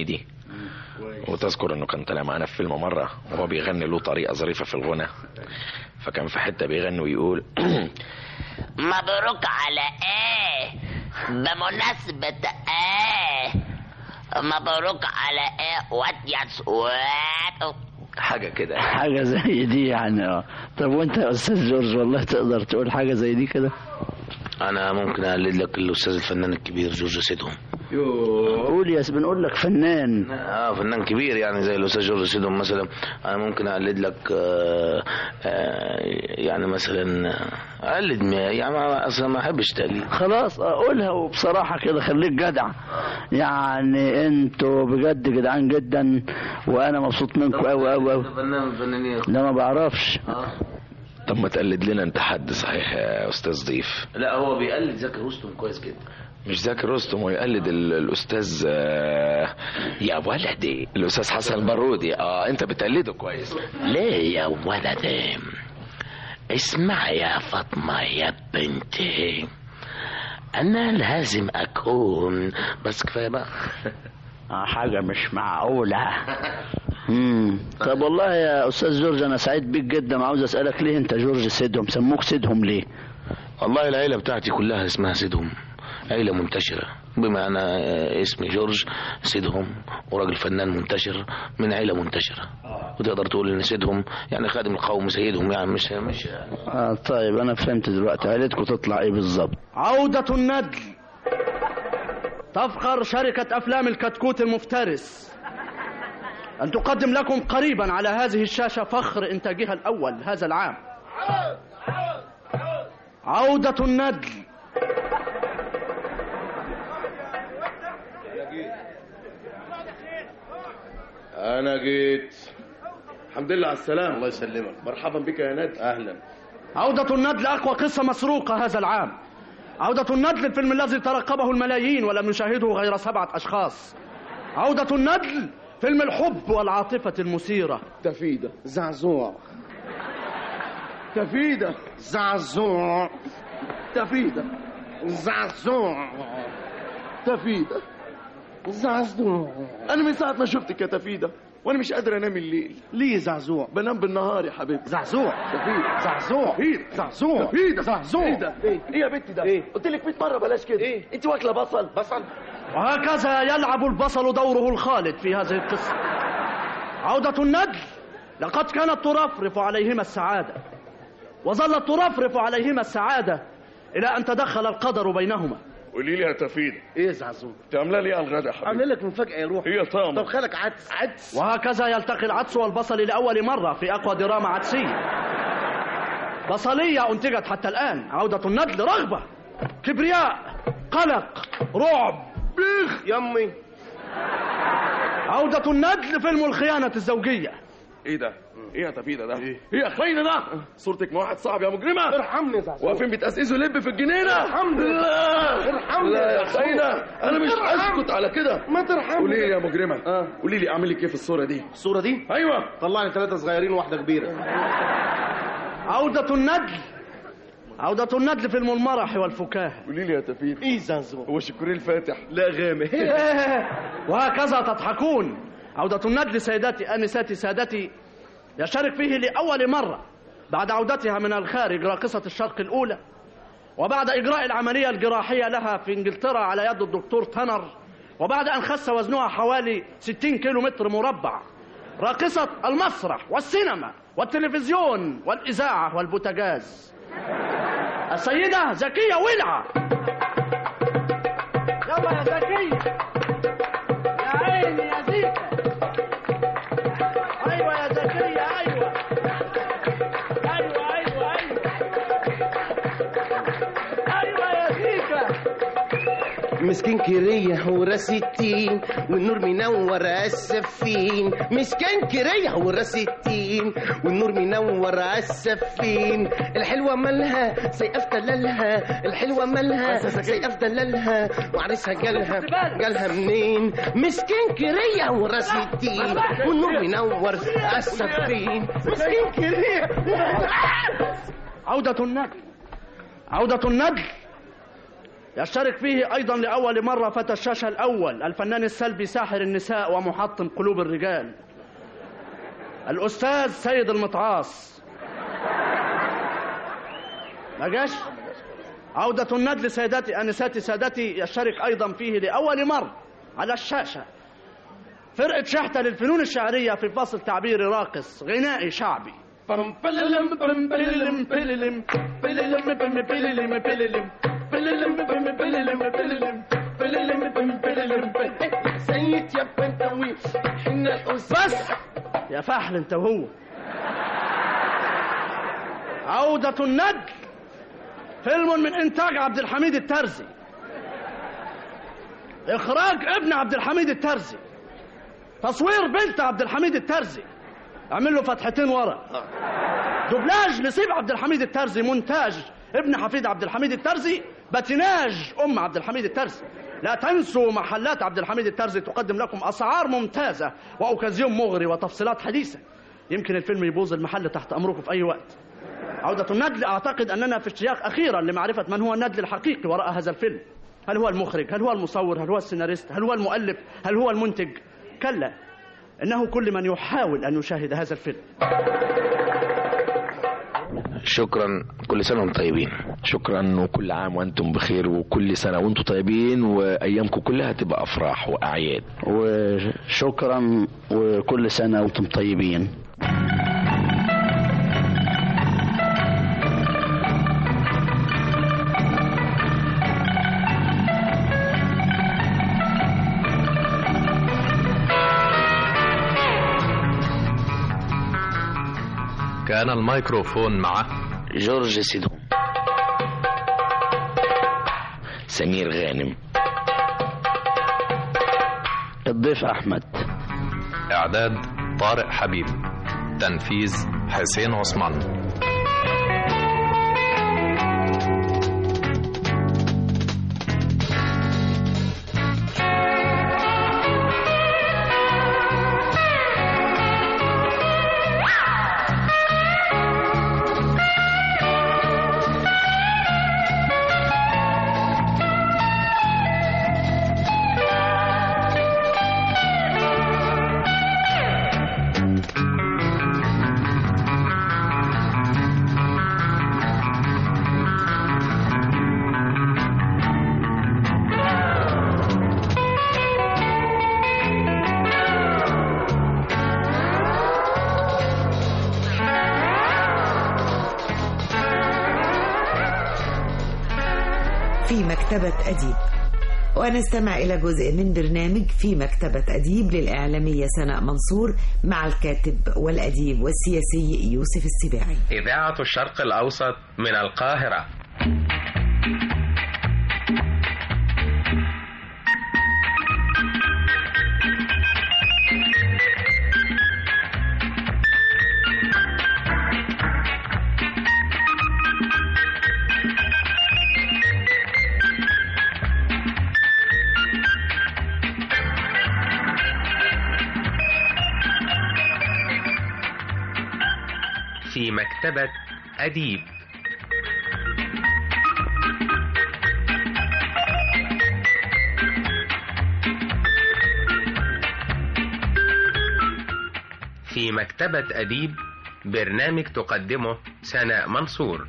[SPEAKER 8] وتذكر انه كان طالع معانا في فيلم مره وهو بيغني له طريقه ظريفه في الغنى فكان في حته بيغني ويقول
[SPEAKER 11] مبروك على ايه بمناسبة ايه مبروك على ايه وات يا سوات
[SPEAKER 8] حاجه كده
[SPEAKER 6] حاجة زي دي يعني اه طب وانت يا استاذ جورج والله تقدر تقول حاجة زي دي كده
[SPEAKER 7] انا ممكن اقلد لك الاستاذ الفنان الكبير جورج سيدهم
[SPEAKER 6] قول يا س- بنقول لك فنان
[SPEAKER 7] اه فنان كبير يعني زي الاستاذ جورج سيدهم مثلا انا ممكن اقلد لك آه آه يعني مثلا آه، اقلد ما- يعني ما- اصلا ما احبش تقليد
[SPEAKER 6] خلاص قولها وبصراحة كده خليك جدع يعني انتوا بجد جدعان جدا وانا مبسوط منكم قوي قوي قوي
[SPEAKER 7] فنان من الفنانين
[SPEAKER 6] لا ما بعرفش
[SPEAKER 8] طب ما تقلد لنا انت حد صحيح يا استاذ ضيف
[SPEAKER 7] لا هو بيقلد زكي رستم كويس جدا
[SPEAKER 8] مش زكي رستم ويقلد ال- الاستاذ آه، يا ولدي الاستاذ حسن البارودي اه انت بتقلده كويس
[SPEAKER 11] ليه يا ولدي اسمع يا فاطمة يا بنتي أنا لازم أكون
[SPEAKER 7] بس كفايه بقى
[SPEAKER 6] آه، حاجة مش معقولة امم طب والله يا استاذ جورج انا سعيد بيك جدا وعاوز اسالك ليه انت جورج سيدهم سموك سيدهم ليه
[SPEAKER 7] والله العيله بتاعتي كلها اسمها سيدهم عيله منتشره بما انا آه، اسمي جورج سيدهم وراجل فنان منتشر من عيله منتشره وتقدر تقول ان سيدهم يعني خادم القوم سيدهم يعني مش مش
[SPEAKER 6] آه طيب انا فهمت دلوقتي عيلتكم تطلع ايه بالظبط
[SPEAKER 12] عودة الندل تفخر شركة أفلام الكتكوت المفترس أن تقدم لكم قريبا على هذه الشاشة فخر إنتاجها الأول هذا العام عودة الندل
[SPEAKER 13] انا جيت الحمد لله على السلامه الله يسلمك مرحبا بك يا ند اهلا
[SPEAKER 12] عودة الندل أقوى قصة مسروقة هذا العام عودة الندل الفيلم الذي ترقبه الملايين ولم يشاهده غير سبعة أشخاص عودة الندل فيلم الحب والعاطفة المثيرة
[SPEAKER 13] تفيدة زعزوع تفيدة زعزوع تفيدة زعزوع تفيدة زعزوع انا من ساعة ما شفتك يا تفيدة وانا مش قادر انام الليل ليه زعزوع بنام بالنهار يا حبيبي زعزوع تفيدة زعزوع تفيدة زعزوع تفيدة زعزوع ايه ده ايه ايه يا بنتي ده ايه قلت لك 100 مرة بلاش كده ايه انت واكلة بصل بصل
[SPEAKER 12] وهكذا يلعب البصل دوره الخالد في هذه القصة عودة الندل لقد كانت ترفرف عليهما السعادة وظلت ترفرف عليهما السعادة إلى أن تدخل القدر بينهما
[SPEAKER 13] قولي لي يا تفيدة ايه زعزوع انت عامله لي ايه على الغدا يا حبيبي عامله لك مفاجأة يا روح هي طعم طب خالك عدس عدس
[SPEAKER 12] وهكذا يلتقي العدس والبصل لأول مرة في أقوى دراما عدسية بصلية أنتجت حتى الآن عودة الندل رغبة كبرياء قلق رعب
[SPEAKER 13] بيخ يمي
[SPEAKER 12] عودة الندل فيلم الخيانة الزوجية
[SPEAKER 13] ايه ده؟ ايه يا تفيدة ده؟ ايه يا خاينة ده؟ صورتك مع واحد صاحبي يا مجرمة ارحمني يا زعزوع واقفين بتأسسوا لب في الجنينة ارحمني لا ارحمني لا يا خاينة انا مش اسكت على كده ما ترحمني قولي لي يا مجرمة اه قولي لي اعمل لك ايه في الصورة دي؟ الصورة دي؟ ايوه طلع لي ثلاثة صغيرين وواحدة كبيرة
[SPEAKER 12] عودة الندل عودة الندل فيلم المرح والفكاهة
[SPEAKER 13] قولي لي يا تفيدة ايه زعزوع؟ هو شكوري الفاتح لا غامق
[SPEAKER 12] وهكذا تضحكون عودة الندل سيداتي أنساتي سادتي يشارك فيه لأول مرة بعد عودتها من الخارج راقصة الشرق الأولى وبعد إجراء العملية الجراحية لها في إنجلترا على يد الدكتور تنر وبعد أن خس وزنها حوالي 60 كيلو متر مربع راقصة المسرح والسينما والتلفزيون والإذاعة والبوتاجاز السيدة زكية ولعة يلا يا زكية يا عيني يا زيكا ايوه يا زكية ايوه ايوه ايوه ايوه ايوه يا زيكا
[SPEAKER 14] مسكين كريه وراس التين والنور منور السفين مسكين كريه وراس التين والنور منور السفين الحلوه مالها سيقف دلالها الحلوه مالها سيقف دلالها وعريسها جالها جالها منين مسكين كريه وراس التين والنور منور السفين مسكين كريه
[SPEAKER 12] عودة الندل عودة الندل يشترك فيه أيضا لأول مرة فتى الشاشة الأول الفنان السلبي ساحر النساء ومحطم قلوب الرجال الأستاذ سيد المطعاس ما جاش عودة الندل سيداتي أنساتي سادتي يشترك أيضا فيه لأول مرة على الشاشة فرقة شحتة للفنون الشعرية في فصل تعبيري راقص غنائي شعبي بللم بلم بللم بللم بللم بلم بللم بللم بللم بلم بللم بللم بللم بلم بللم بللم
[SPEAKER 14] سيد يا بنتوي حنا
[SPEAKER 12] بس يا فحل انت وهو عودة الندل فيلم من إنتاج عبد الحميد الترزي إخراج ابن عبد الحميد الترزي تصوير بنت عبد الحميد الترزي اعمل له فتحتين ورا دوبلاج لسيب عبد الحميد الترزي مونتاج ابن حفيد عبد الحميد الترزي باتيناج ام عبد الحميد الترزي لا تنسوا محلات عبد الحميد الترزي تقدم لكم اسعار ممتازه واوكازيون مغري وتفصيلات حديثه يمكن الفيلم يبوظ المحل تحت امركم في اي وقت عودة الندل أعتقد أننا في اشتياق أخيرا لمعرفة من هو الندل الحقيقي وراء هذا الفيلم هل هو المخرج هل هو المصور هل هو السيناريست هل هو المؤلف هل هو المنتج كلا إنه كل من يحاول أن يشاهد هذا الفيلم
[SPEAKER 7] شكرا كل سنه وانتم طيبين
[SPEAKER 8] شكرا وكل عام وانتم بخير وكل سنه وانتم طيبين وايامكم كلها تبقى افراح واعياد
[SPEAKER 6] وشكرا وكل سنة وانتم طيبين
[SPEAKER 15] كان الميكروفون مع
[SPEAKER 6] جورج سيدون
[SPEAKER 8] سمير غانم
[SPEAKER 6] الضيف أحمد
[SPEAKER 15] إعداد طارق حبيب تنفيذ حسين عثمان
[SPEAKER 2] في مكتبة أديب ونستمع إلى جزء من برنامج في مكتبة أديب للإعلامية سناء منصور مع الكاتب والأديب والسياسي يوسف السباعي
[SPEAKER 16] إذاعة الشرق الأوسط من القاهرة في مكتبة أديب في مكتبة أديب برنامج تقدمه سناء منصور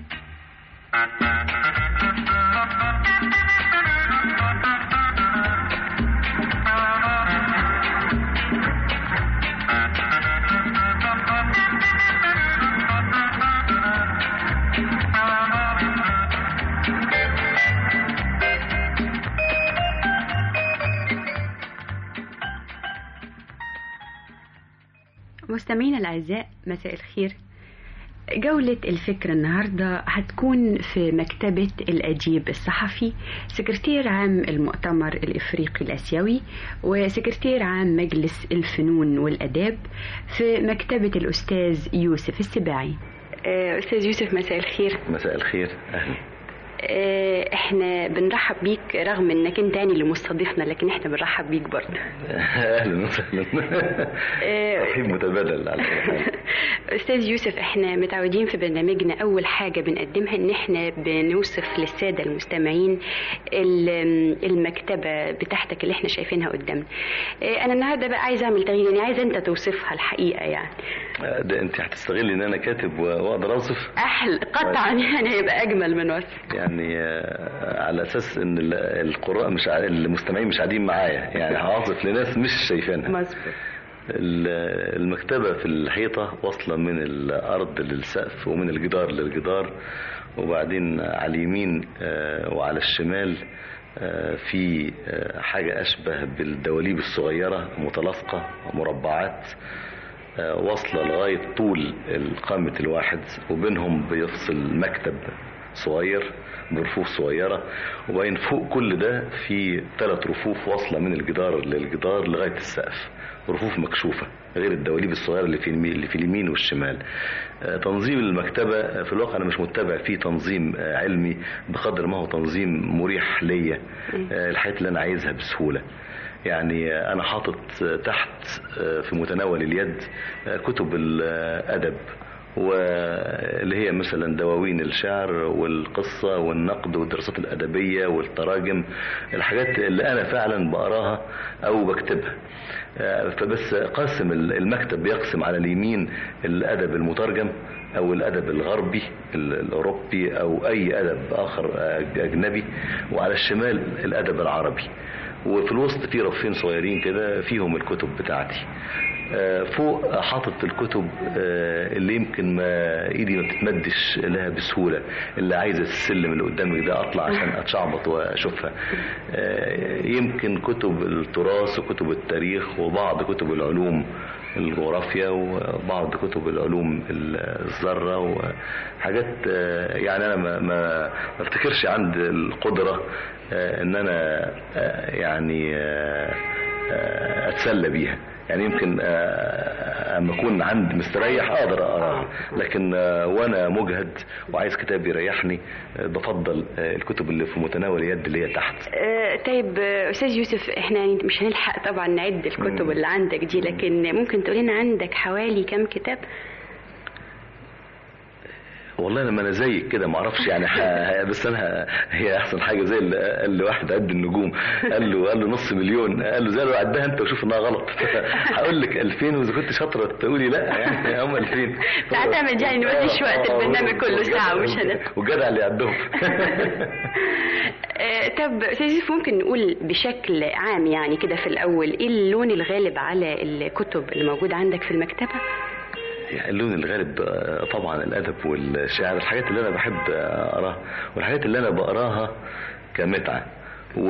[SPEAKER 17] مستمعينا الأعزاء مساء الخير جولة الفكرة النهاردة هتكون في مكتبة الأديب الصحفي سكرتير عام المؤتمر الإفريقي الآسيوي وسكرتير عام مجلس الفنون والأداب في مكتبة الأستاذ يوسف السباعي آه، أستاذ يوسف مساء الخير
[SPEAKER 8] مساء الخير اهلا
[SPEAKER 17] آه، احنا بنرحب بيك رغم انك انت يعني اللي مستضيفنا لكن احنا بنرحب بيك برضه
[SPEAKER 8] اهلا وسهلا
[SPEAKER 17] آه،
[SPEAKER 8] ترحيب متبادل على كل حال.
[SPEAKER 17] استاذ يوسف احنا متعودين في برنامجنا اول حاجه بنقدمها ان احنا بنوصف للساده المستمعين ال- المكتبه بتاعتك اللي احنا شايفينها قدامنا اه، انا النهارده بقى عايزه اعمل تغيير يعني عايزه انت توصفها الحقيقه يعني
[SPEAKER 18] ده انت هتستغلي ان انا كاتب و- واقدر اوصف
[SPEAKER 17] احلى قطعا يعني هيبقى اجمل من وصف
[SPEAKER 18] يعني آه، على اساس ان ال- القراء مش ع- المستمعين مش قاعدين معايا يعني هوصف لناس مش شايفينها
[SPEAKER 17] مظبوط
[SPEAKER 18] ال- المكتبة في الحيطة واصلة من الأرض للسقف ومن الجدار للجدار وبعدين على اليمين آه، وعلى الشمال آه، في آه، حاجة أشبه بالدواليب الصغيرة متلاصقة مربعات آه، واصلة لغاية طول قامة الواحد وبينهم بيفصل مكتب صغير برفوف صغيرة وبين فوق كل ده في ثلاث رفوف واصلة من الجدار للجدار لغاية السقف رفوف مكشوفة غير الدواليب الصغيرة اللي في اليمين, اللي في اليمين والشمال آه، تنظيم المكتبة آه، في الواقع أنا مش متبع فيه تنظيم آه، علمي بقدر ما هو تنظيم مريح ليا آه، الحاجات اللي أنا عايزها بسهولة يعني آه، أنا حاطط آه، تحت آه، في متناول اليد آه، كتب الأدب واللي هي مثلا دواوين الشعر والقصة والنقد والدراسات الأدبية والتراجم الحاجات اللي أنا فعلا بقراها أو بكتبها آه، فبس قاسم المكتب بيقسم على اليمين الأدب المترجم أو الأدب الغربي ال- الأوروبي أو أي أدب آخر آه، أجنبي وعلى الشمال الأدب العربي وفي الوسط في رفين صغيرين كده فيهم الكتب بتاعتي آه، فوق حاطط الكتب آه، اللي يمكن ما ايدي ما بتتمدش لها بسهوله اللي عايزه السلم اللي قدامك ده اطلع عشان اتشعبط واشوفها آه، يمكن كتب التراث وكتب التاريخ وبعض كتب العلوم الجغرافيا وبعض كتب العلوم الذره وحاجات آه، يعني انا ما ما ما افتكرش عندي القدره آه، ان انا آه، يعني آه، آه، اتسلى بيها يعني يمكن آه، اما اكون عند مستريح اقدر اقراها لكن آه، وانا مجهد وعايز كتاب يريحني آه، بفضل آه، الكتب اللي في متناول اليد اللي هي تحت
[SPEAKER 17] آه، طيب آه، استاذ يوسف احنا يعني مش هنلحق طبعا نعد الكتب اللي عندك دي لكن ممكن تقول لنا عندك حوالي كم كتاب
[SPEAKER 18] والله لما انا زيك كده ما اعرفش يعني ح- بس انا هي احسن حاجه زي اللي قال لي واحد قد النجوم قال له قال له نص مليون قال له زي لو عدها انت وشوف انها غلط هقول لك 2000 واذا كنت شاطره تقولي لا يعني هم 2000
[SPEAKER 17] تعتمد يعني ما فيش وقت البرنامج كله ساعه ومش هنلحق
[SPEAKER 18] والجدع اللي عندهم
[SPEAKER 17] آه، طب استاذ يوسف ممكن نقول بشكل عام يعني كده في الاول ايه اللون الغالب على الكتب اللي موجوده عندك في المكتبه
[SPEAKER 18] يعني اللون الغالب آه، طبعا الادب والشعر الحاجات اللي انا بحب آه، اقراها والحاجات اللي انا بقراها كمتعه و...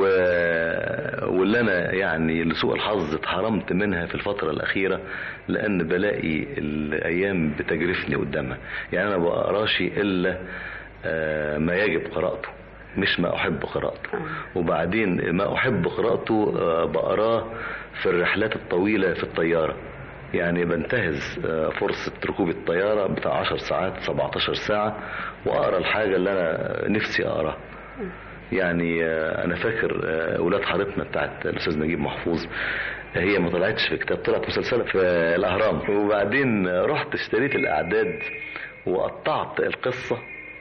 [SPEAKER 18] واللي انا يعني لسوء الحظ اتحرمت منها في الفتره الاخيره لان بلاقي الايام بتجرفني قدامها يعني انا بقراش الا آه، ما يجب قراءته مش ما احب قراءته وبعدين ما احب قراءته آه، بقراه في الرحلات الطويله في الطياره يعني بنتهز آه، فرصة ركوب الطيارة بتاع 10 ساعات 17 ساعة وأقرأ الحاجة اللي أنا نفسي أقراها يعني آه، أنا فاكر آه، ولاد حارتنا بتاعت الأستاذ نجيب محفوظ هي ما طلعتش في كتاب طلعت مسلسلة في الأهرام وبعدين رحت اشتريت الأعداد وقطعت القصة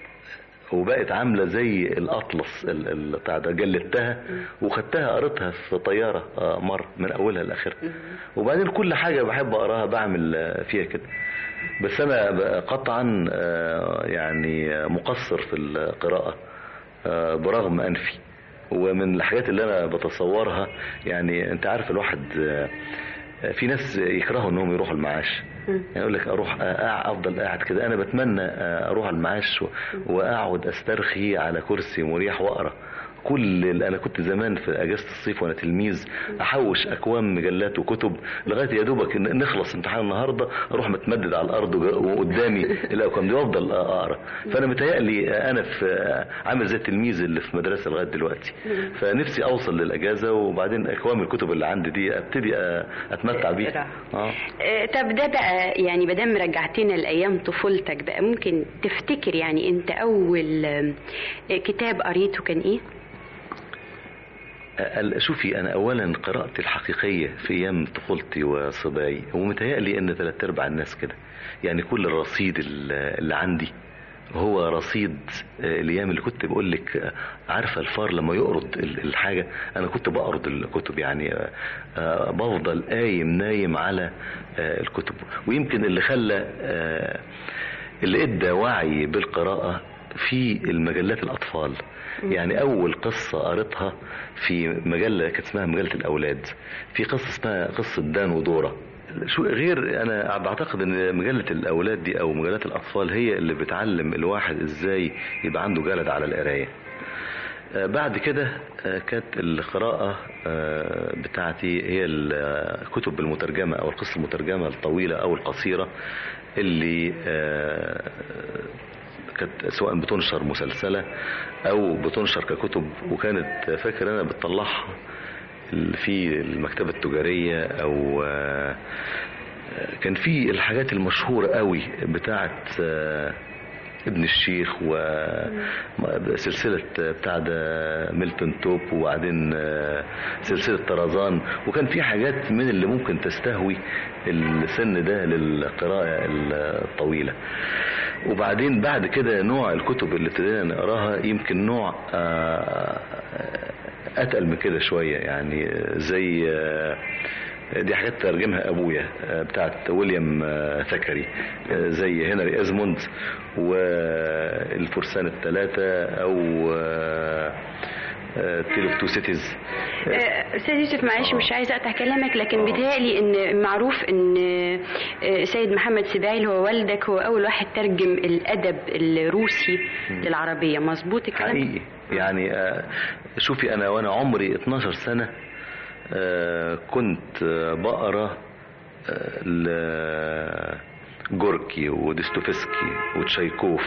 [SPEAKER 18] وبقت عاملة زي الأطلس ال- ال- بتاع ده جلدتها وخدتها قريتها في طيارة آه، مرة من أولها لآخرها وبعدين كل حاجة بحب أقراها بعمل آه، فيها كده بس أنا ب- قطعا آه، يعني آه، مقصر في القراءة آه، برغم أنفي ومن الحاجات اللي أنا بتصورها يعني أنت عارف الواحد آه، آه، في ناس يكرهوا انهم يروحوا المعاش يعني يقول لك اروح أقع- افضل قاعد كده انا بتمنى آه، اروح المعاش و- واقعد استرخي على كرسي مريح واقرا كل اللي انا كنت زمان في اجازه الصيف وانا تلميذ احوش اكوام مجلات وكتب لغايه يا دوبك ن- نخلص امتحان النهارده اروح متمدد على الارض وج- وقدامي الاكوام دي وافضل اقرا فانا متهيألي انا في عامل زي التلميذ اللي في مدرسه لغايه دلوقتي فنفسي اوصل للاجازه وبعدين اكوام الكتب اللي عندي دي ابتدي أ- اتمتع بيها اه
[SPEAKER 17] آه، طب ده بقى يعني مادام رجعتنا لايام طفولتك بقى ممكن تفتكر يعني انت اول آم، آه، كتاب قريته كان ايه؟
[SPEAKER 18] ال- شوفي انا اولا قراءتي الحقيقيه في ايام طفولتي وصباي ومتهيألي ان ثلاث ارباع الناس كده يعني كل الرصيد ال- اللي عندي هو رصيد آه، الايام اللي كنت بقول لك آه، عارفه الفار لما يقرض ال- الحاجه انا كنت بقرض الكتب يعني آه، آه، بفضل قايم نايم على آه، الكتب ويمكن اللي خلى آه، اللي ادى وعي بالقراءه في المجلات الاطفال يعني اول قصه قريتها في مجله كانت اسمها مجله الاولاد في قصه اسمها قصه دان ودوره شو غير انا بعتقد ان مجله الاولاد دي او مجلات الاطفال هي اللي بتعلم الواحد ازاي يبقى عنده جلد على القرايه آه، بعد كده آه، كانت القراءة آه، بتاعتي هي الكتب المترجمة أو القصة المترجمة الطويلة أو القصيرة اللي آه، كانت سواء بتنشر مسلسلة أو بتنشر ككتب وكانت فاكر أنا بتطلعها في المكتبة التجارية أو آه، كان في الحاجات المشهورة قوي بتاعت آه، ابن الشيخ وسلسلة بتاع ده ميلتون توب وبعدين آه، سلسلة طرزان وكان في حاجات من اللي ممكن تستهوي السن ده للقراءة الطويلة وبعدين بعد كده نوع الكتب اللي ابتدينا نقراها يمكن نوع آه، اتقل من كده شويه يعني زي آه، دي حاجات ترجمها ابويا آه، بتاعت ويليام آه، ثكري آه، زي هنري ازموند والفرسان الثلاثه او تيل اوف تو سيتيز
[SPEAKER 17] آه، استاذ يوسف معلش مش عايزه اقطع كلامك لكن بيتهيألي ان معروف ان آه، سيد محمد سباعي اللي هو والدك هو اول واحد ترجم الادب الروسي للعربيه مظبوط الكلام
[SPEAKER 18] حقيقي يعني آه، شوفي انا وانا عمري 12 سنه آه، كنت آه، بقرا آه، ل- جوركي وديستوفسكي وتشايكوف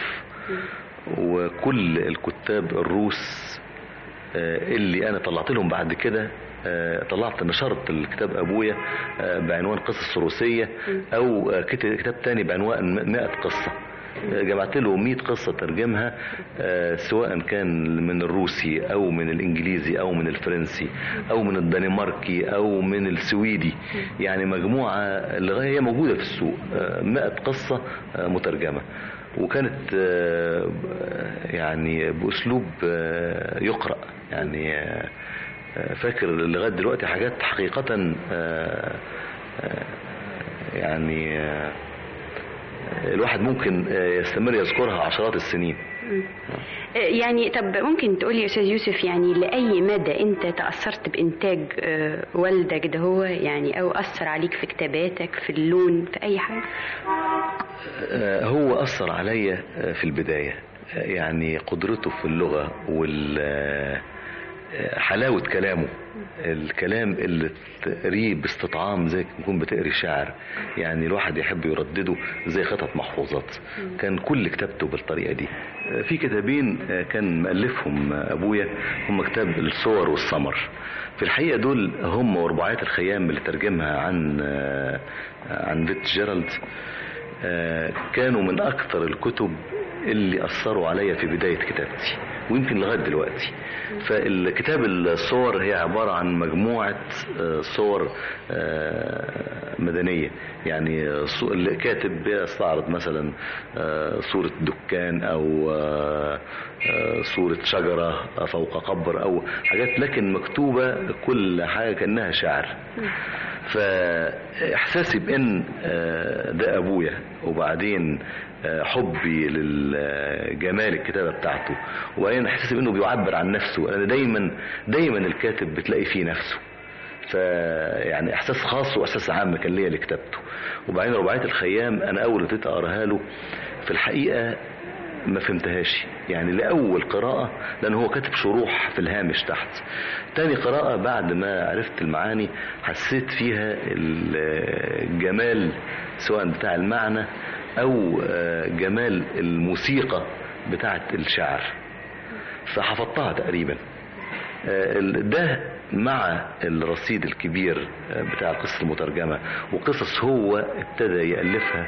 [SPEAKER 18] وكل الكتاب الروس آه، اللي انا طلعت لهم بعد كده آه، طلعت نشرت الكتاب ابويا آه، بعنوان قصص روسيه او آه، كت- كتاب تاني بعنوان 100 قصه آه، جمعت له 100 قصه ترجمها آه، سواء كان من الروسي او من الانجليزي او من الفرنسي او من الدنماركي او من السويدي يعني مجموعه لغايه هي موجوده في السوق آه، 100 قصه آه، مترجمه وكانت آه، يعني باسلوب آه، يقرا يعني آه، آه، فاكر لغايه دلوقتي حاجات حقيقه آه، آه، يعني آه، الواحد ممكن آه، يستمر يذكرها عشرات السنين
[SPEAKER 17] آه، يعني طب ممكن تقولي يا استاذ يوسف يعني لاي مدى انت تاثرت بانتاج آه، والدك ده هو يعني او اثر عليك في كتاباتك في اللون في اي حاجه
[SPEAKER 18] آه، هو أثر عليا آه، في البداية آه، يعني قدرته في اللغة وال آه، حلاوة كلامه الكلام اللي تقريه باستطعام زي ما تكون بتقري شعر يعني الواحد يحب يردده زي خطط محفوظات كان كل كتابته بالطريقة دي آه، في كتابين آه، كان مؤلفهم آه، أبويا هم كتاب الصور والسمر في الحقيقة دول هم ورباعيات الخيام اللي ترجمها عن آه، عن فيت جيرالد آه، كانوا من أكثر الكتب اللي أثروا عليا في بداية كتابتي ويمكن لغاية دلوقتي فالكتاب الصور هي عبارة عن مجموعة آه، صور آه، مدنية يعني صو- الكاتب بيستعرض مثلا آه، صورة دكان أو آه، آه، صورة شجرة فوق قبر أو حاجات لكن مكتوبة كل حاجة كأنها شعر فاحساسي بان آه، ده ابويا وبعدين آه، حبي لجمال الكتابه بتاعته وبعدين احساسي بانه بيعبر عن نفسه انا دايما دايما الكاتب بتلاقي فيه نفسه فيعني احساس خاص واحساس عام كان ليا لكتابته وبعدين رباعيه الخيام انا اول ما ابتديت اقراها له في الحقيقه ما فهمتهاش يعني لأول قراءة لأن هو كاتب شروح في الهامش تحت تاني قراءة بعد ما عرفت المعاني حسيت فيها الجمال سواء بتاع المعنى أو آه، جمال الموسيقى بتاعة الشعر فحفظتها تقريبا آه، ال- ده مع الرصيد الكبير آه، بتاع القصص المترجمة وقصص هو ابتدى يألفها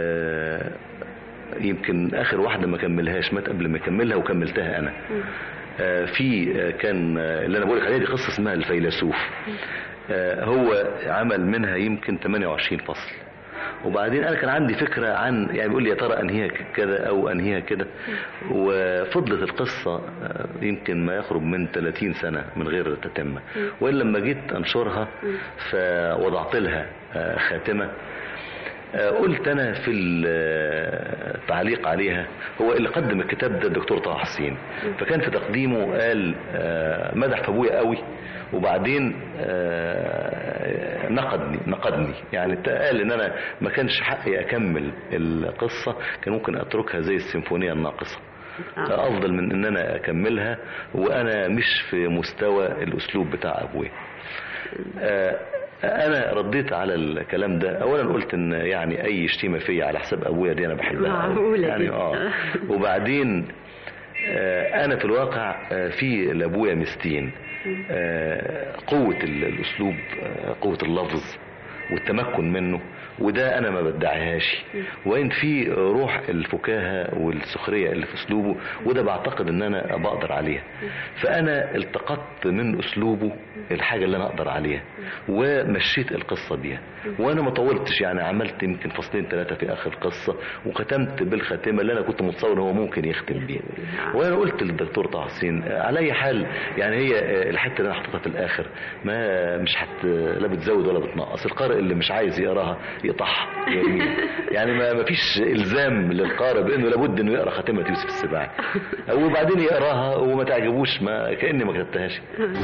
[SPEAKER 18] آه، يمكن اخر واحده ما كملهاش مات قبل ما يكملها وكملتها انا آه، في آه، كان آه، اللي انا بقول لك عليها دي قصه اسمها الفيلسوف آه، هو عمل منها يمكن 28 فصل وبعدين انا كان عندي فكره عن يعني بيقول لي يا ترى انهيها كده او انهيها كده وفضلت القصه آه، يمكن ما يقرب من 30 سنه من غير تتمه والا لما جيت انشرها فوضعت لها آه، خاتمه آه، قلت انا في التعليق عليها هو اللي قدم الكتاب ده الدكتور طه حسين فكان في تقديمه قال آه، مدح في ابويا قوي وبعدين آه، نقدني نقدني يعني قال ان انا ما كانش حقي اكمل القصه كان ممكن اتركها زي السيمفونيه الناقصه افضل من ان انا اكملها وانا مش في مستوى الاسلوب بتاع ابويا آه، انا رديت على الكلام ده اولا قلت ان يعني اي شتيمه فيا على حساب ابويا دي انا بحبها
[SPEAKER 17] معقولة
[SPEAKER 18] يعني
[SPEAKER 17] دي.
[SPEAKER 18] اه وبعدين آه، انا في الواقع آه، في لابويا مستين آه، قوه ال- الاسلوب آه، قوه اللفظ والتمكن منه وده انا ما بدعيهاش وان في روح الفكاهه والسخريه اللي في اسلوبه وده بعتقد ان انا بقدر عليها فانا التقطت من اسلوبه الحاجه اللي انا اقدر عليها ومشيت القصه بيها وانا ما طولتش يعني عملت يمكن فصلين ثلاثه في اخر القصه وختمت بالخاتمه اللي انا كنت متصور ان هو ممكن يختم بيها وانا قلت للدكتور طه حسين على اي حال يعني هي الحته اللي انا حطيتها في الاخر ما مش حت لا بتزود ولا بتنقص القارئ اللي مش عايز يقراها يقطعها يرميها. يعني ما ما فيش الزام للقارئ بانه لابد انه يقرا خاتمه يوسف السباعي وبعدين يقراها وما تعجبوش ما كاني ما كتبتهاش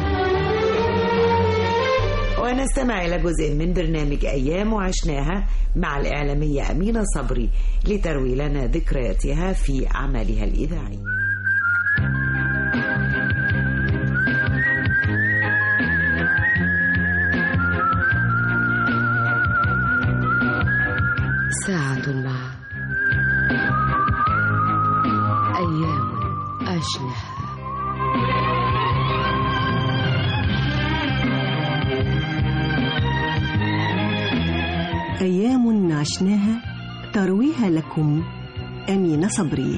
[SPEAKER 2] ونستمع إلى جزء من برنامج أيام وعشناها مع الإعلامية أمينة صبري لتروي لنا ذكرياتها في عملها الإذاعي
[SPEAKER 19] ساعة مع أيام عشناها
[SPEAKER 20] أيام عشناها ترويها لكم أمينة صبري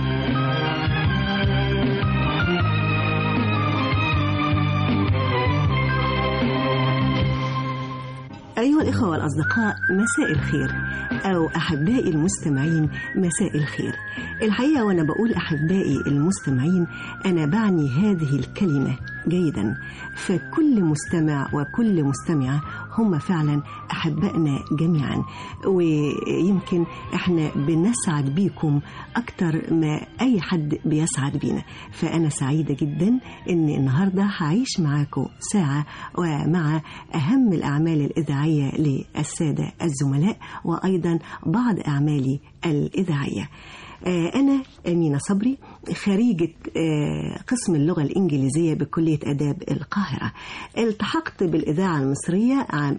[SPEAKER 20] أيها الإخوة والأصدقاء مساء الخير أو أحبائي المستمعين مساء الخير الحقيقة وأنا بقول أحبائي المستمعين أنا بعني هذه الكلمة جيدا فكل مستمع وكل مستمعة هم فعلا أحبائنا جميعا ويمكن احنا بنسعد بيكم أكتر ما أي حد بيسعد بينا فأنا سعيدة جدا إن النهاردة هعيش معاكم ساعة ومع أهم الأعمال الإذاعية للسادة الزملاء وأيضا بعض أعمالي الإذاعية آه، أنا أمينة صبري خريجة آه، قسم اللغة الإنجليزية بكلية آداب القاهرة التحقت بالإذاعة المصرية عام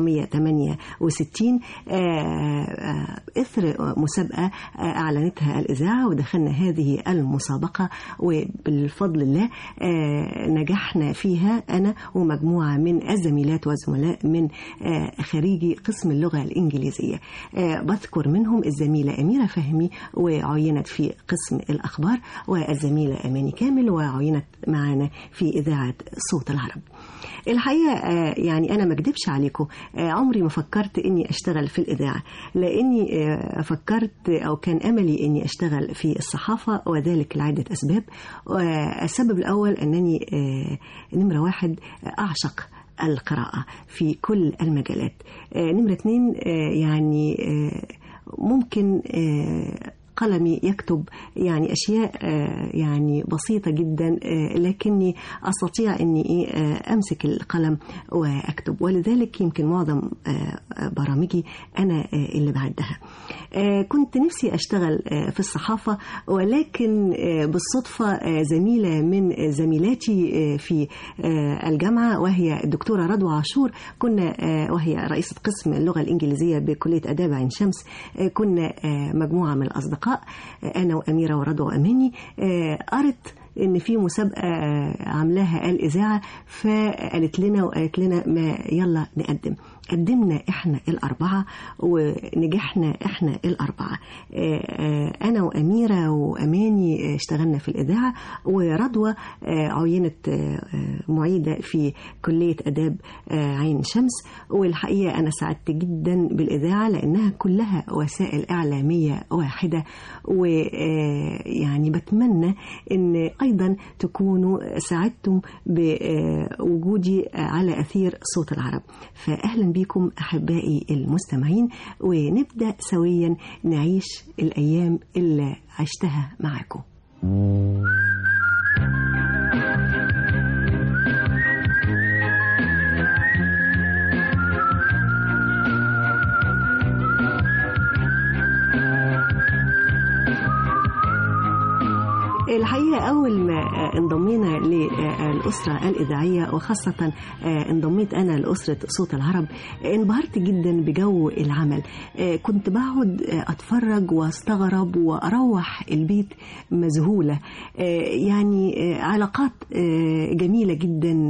[SPEAKER 20] 1968 آه، آه، إثر مسابقة آه، أعلنتها الإذاعة ودخلنا هذه المسابقة وبالفضل الله آه، نجحنا فيها أنا ومجموعة من الزميلات والزملاء من آه، خريجي قسم اللغة الإنجليزية آه، بذكر منهم الزميلة أميرة فهمي وعينت في قسم الأخبار والزميلة أماني كامل وعينت معنا في إذاعة صوت العرب الحقيقة آه، يعني أنا ما أكدبش عليكم آه، عمري ما فكرت إني أشتغل في الإذاعة لأني آه، فكرت أو كان أملي إني أشتغل في الصحافة وذلك لعدة أسباب والسبب الأول أنني آه، نمرة واحد آه، أعشق القراءة في كل المجالات آه، نمرة اتنين آه، يعني آه، ممكن آه، قلمي يكتب يعني اشياء آه، يعني بسيطه جدا آه، لكني استطيع اني إيه، آه، امسك القلم واكتب ولذلك يمكن معظم آه، برامجي انا آه، اللي بعدها آه، كنت نفسي اشتغل آه، في الصحافه ولكن آه، بالصدفه آه، زميله من زميلاتي آه، في آه، الجامعه وهي الدكتوره رضوى عاشور كنا آه، وهي رئيسه قسم اللغه الانجليزيه بكليه اداب عين شمس آه، كنا آه، مجموعه من الاصدقاء آه، انا واميره ورضوى واماني آه، قرت ان في مسابقه آه، عاملاها الاذاعه فقالت لنا وقالت لنا ما يلا نقدم قدمنا احنا الاربعه ونجحنا احنا الاربعه آه، آه، انا واميره واماني آه، اشتغلنا في الاذاعه ورضوى آه، عينت آه، آه، معيده في كليه اداب آه، عين شمس والحقيقه انا سعدت جدا بالاذاعه لانها كلها وسائل اعلاميه واحده ويعني بتمنى ان ايضا تكونوا سعدتم بوجودي على اثير صوت العرب فاهلا بكم احبائي المستمعين ونبدا سويا نعيش الايام اللي عشتها معاكم الحقيقة أول ما انضمينا للأسرة الإذاعية وخاصة انضميت أنا لأسرة صوت العرب انبهرت جدا بجو العمل كنت بقعد أتفرج واستغرب وأروح البيت مذهولة يعني علاقات جميلة جدا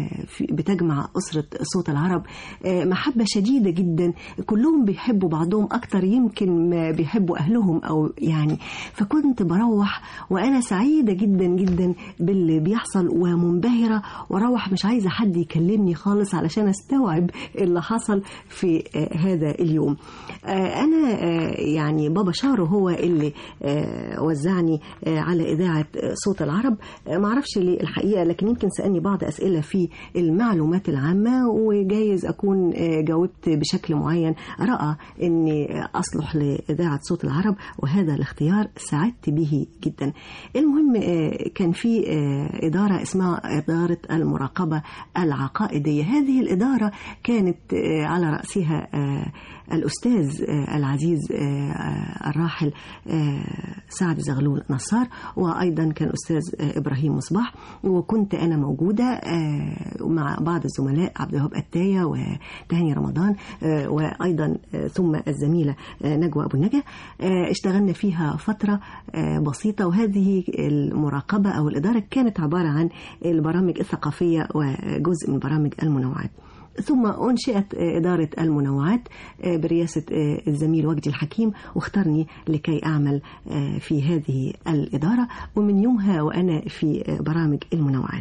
[SPEAKER 20] بتجمع أسرة صوت العرب محبة شديدة جدا كلهم بيحبوا بعضهم أكتر يمكن ما بيحبوا أهلهم أو يعني فكنت بروح وأنا سعيدة جدا جدا باللي بيحصل ومنبهرة واروح مش عايزة حد يكلمني خالص علشان استوعب اللي حصل في آه، هذا اليوم آه، أنا آه، يعني بابا شارو هو اللي آه، وزعني آه، على إذاعة آه، صوت العرب آه، معرفش ليه الحقيقة لكن يمكن سألني بعض أسئلة في المعلومات العامة وجايز أكون آه، جاوبت بشكل معين رأى أني أصلح لإذاعة صوت العرب وهذا الاختيار سعدت به جدا المهم آه، كان في آه، إدارة اسمها إدارة المراقبة العقائدية هذه الإدارة كانت آه، على رأسها آه، الأستاذ آه، العزيز آه، الراحل آه، سعد زغلول نصار وأيضا كان أستاذ آه، إبراهيم مصباح وكنت أنا موجودة آه، مع بعض الزملاء عبد الوهاب أتاية وتهاني رمضان آه، وأيضا آه، ثم الزميلة آه، نجوى أبو النجا آه، اشتغلنا فيها فترة آه، بسيطة وهذه المراقبة أو الإدارة كانت عبارة عن البرامج الثقافية وجزء من برامج المنوعات ثم أنشئت إدارة المنوعات برئاسة الزميل وجدي الحكيم واختارني لكي أعمل في هذه الإدارة ومن يومها وأنا في برامج المنوعات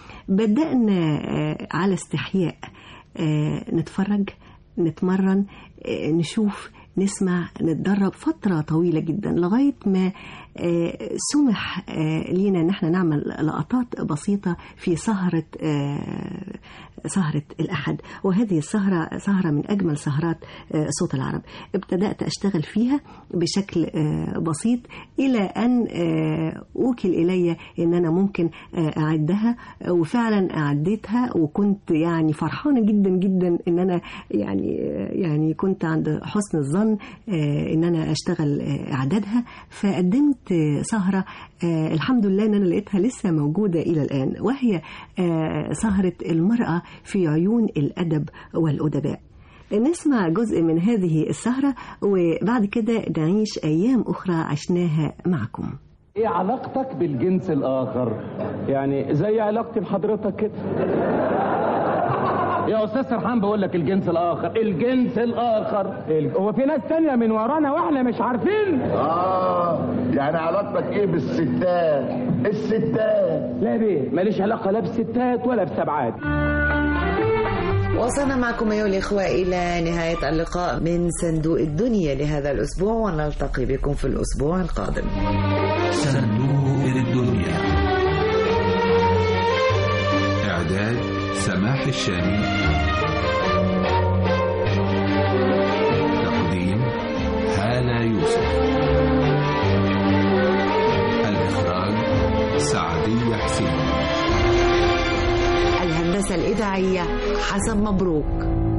[SPEAKER 20] بدأنا على استحياء نتفرج نتمرن نشوف نسمع نتدرب فترة طويلة جدا لغاية ما آه، سمح آه، لينا ان احنا نعمل لقطات بسيطة في سهرة آه، سهرة الأحد وهذه السهرة سهرة من أجمل سهرات آه، صوت العرب ابتدأت أشتغل فيها بشكل آه، بسيط إلى أن آه، أوكل إلي أن أنا ممكن آه، أعدها وفعلا أعديتها وكنت يعني فرحانة جدا جدا أن أنا يعني يعني كنت عند حسن الظن آه، أن أنا أشتغل آه، إعدادها فقدمت آه، سهرة آه، الحمد لله أن أنا لقيتها لسه موجودة إلى الآن وهي آه، سهرة المرأة في عيون الأدب والأدباء نسمع جزء من هذه السهرة وبعد كده نعيش أيام أخرى عشناها معكم
[SPEAKER 21] ايه علاقتك بالجنس الاخر يعني زي علاقتي بحضرتك كده يا استاذ سرحان بقول لك الجنس الاخر الجنس الاخر ال- هو في ناس تانية من ورانا واحنا مش عارفين
[SPEAKER 13] اه يعني علاقتك ايه بالستات الستات
[SPEAKER 21] لا بيه ماليش علاقه لا بالستات ولا بسبعات
[SPEAKER 2] وصلنا معكم أيها الإخوة إلى نهاية اللقاء من صندوق الدنيا لهذا الأسبوع ونلتقي بكم في الأسبوع القادم
[SPEAKER 1] صندوق الدنيا إعداد سماح الشامي تقديم هالة يوسف الإخراج سعدية حسين
[SPEAKER 2] الهندسة الإذاعية حسن مبروك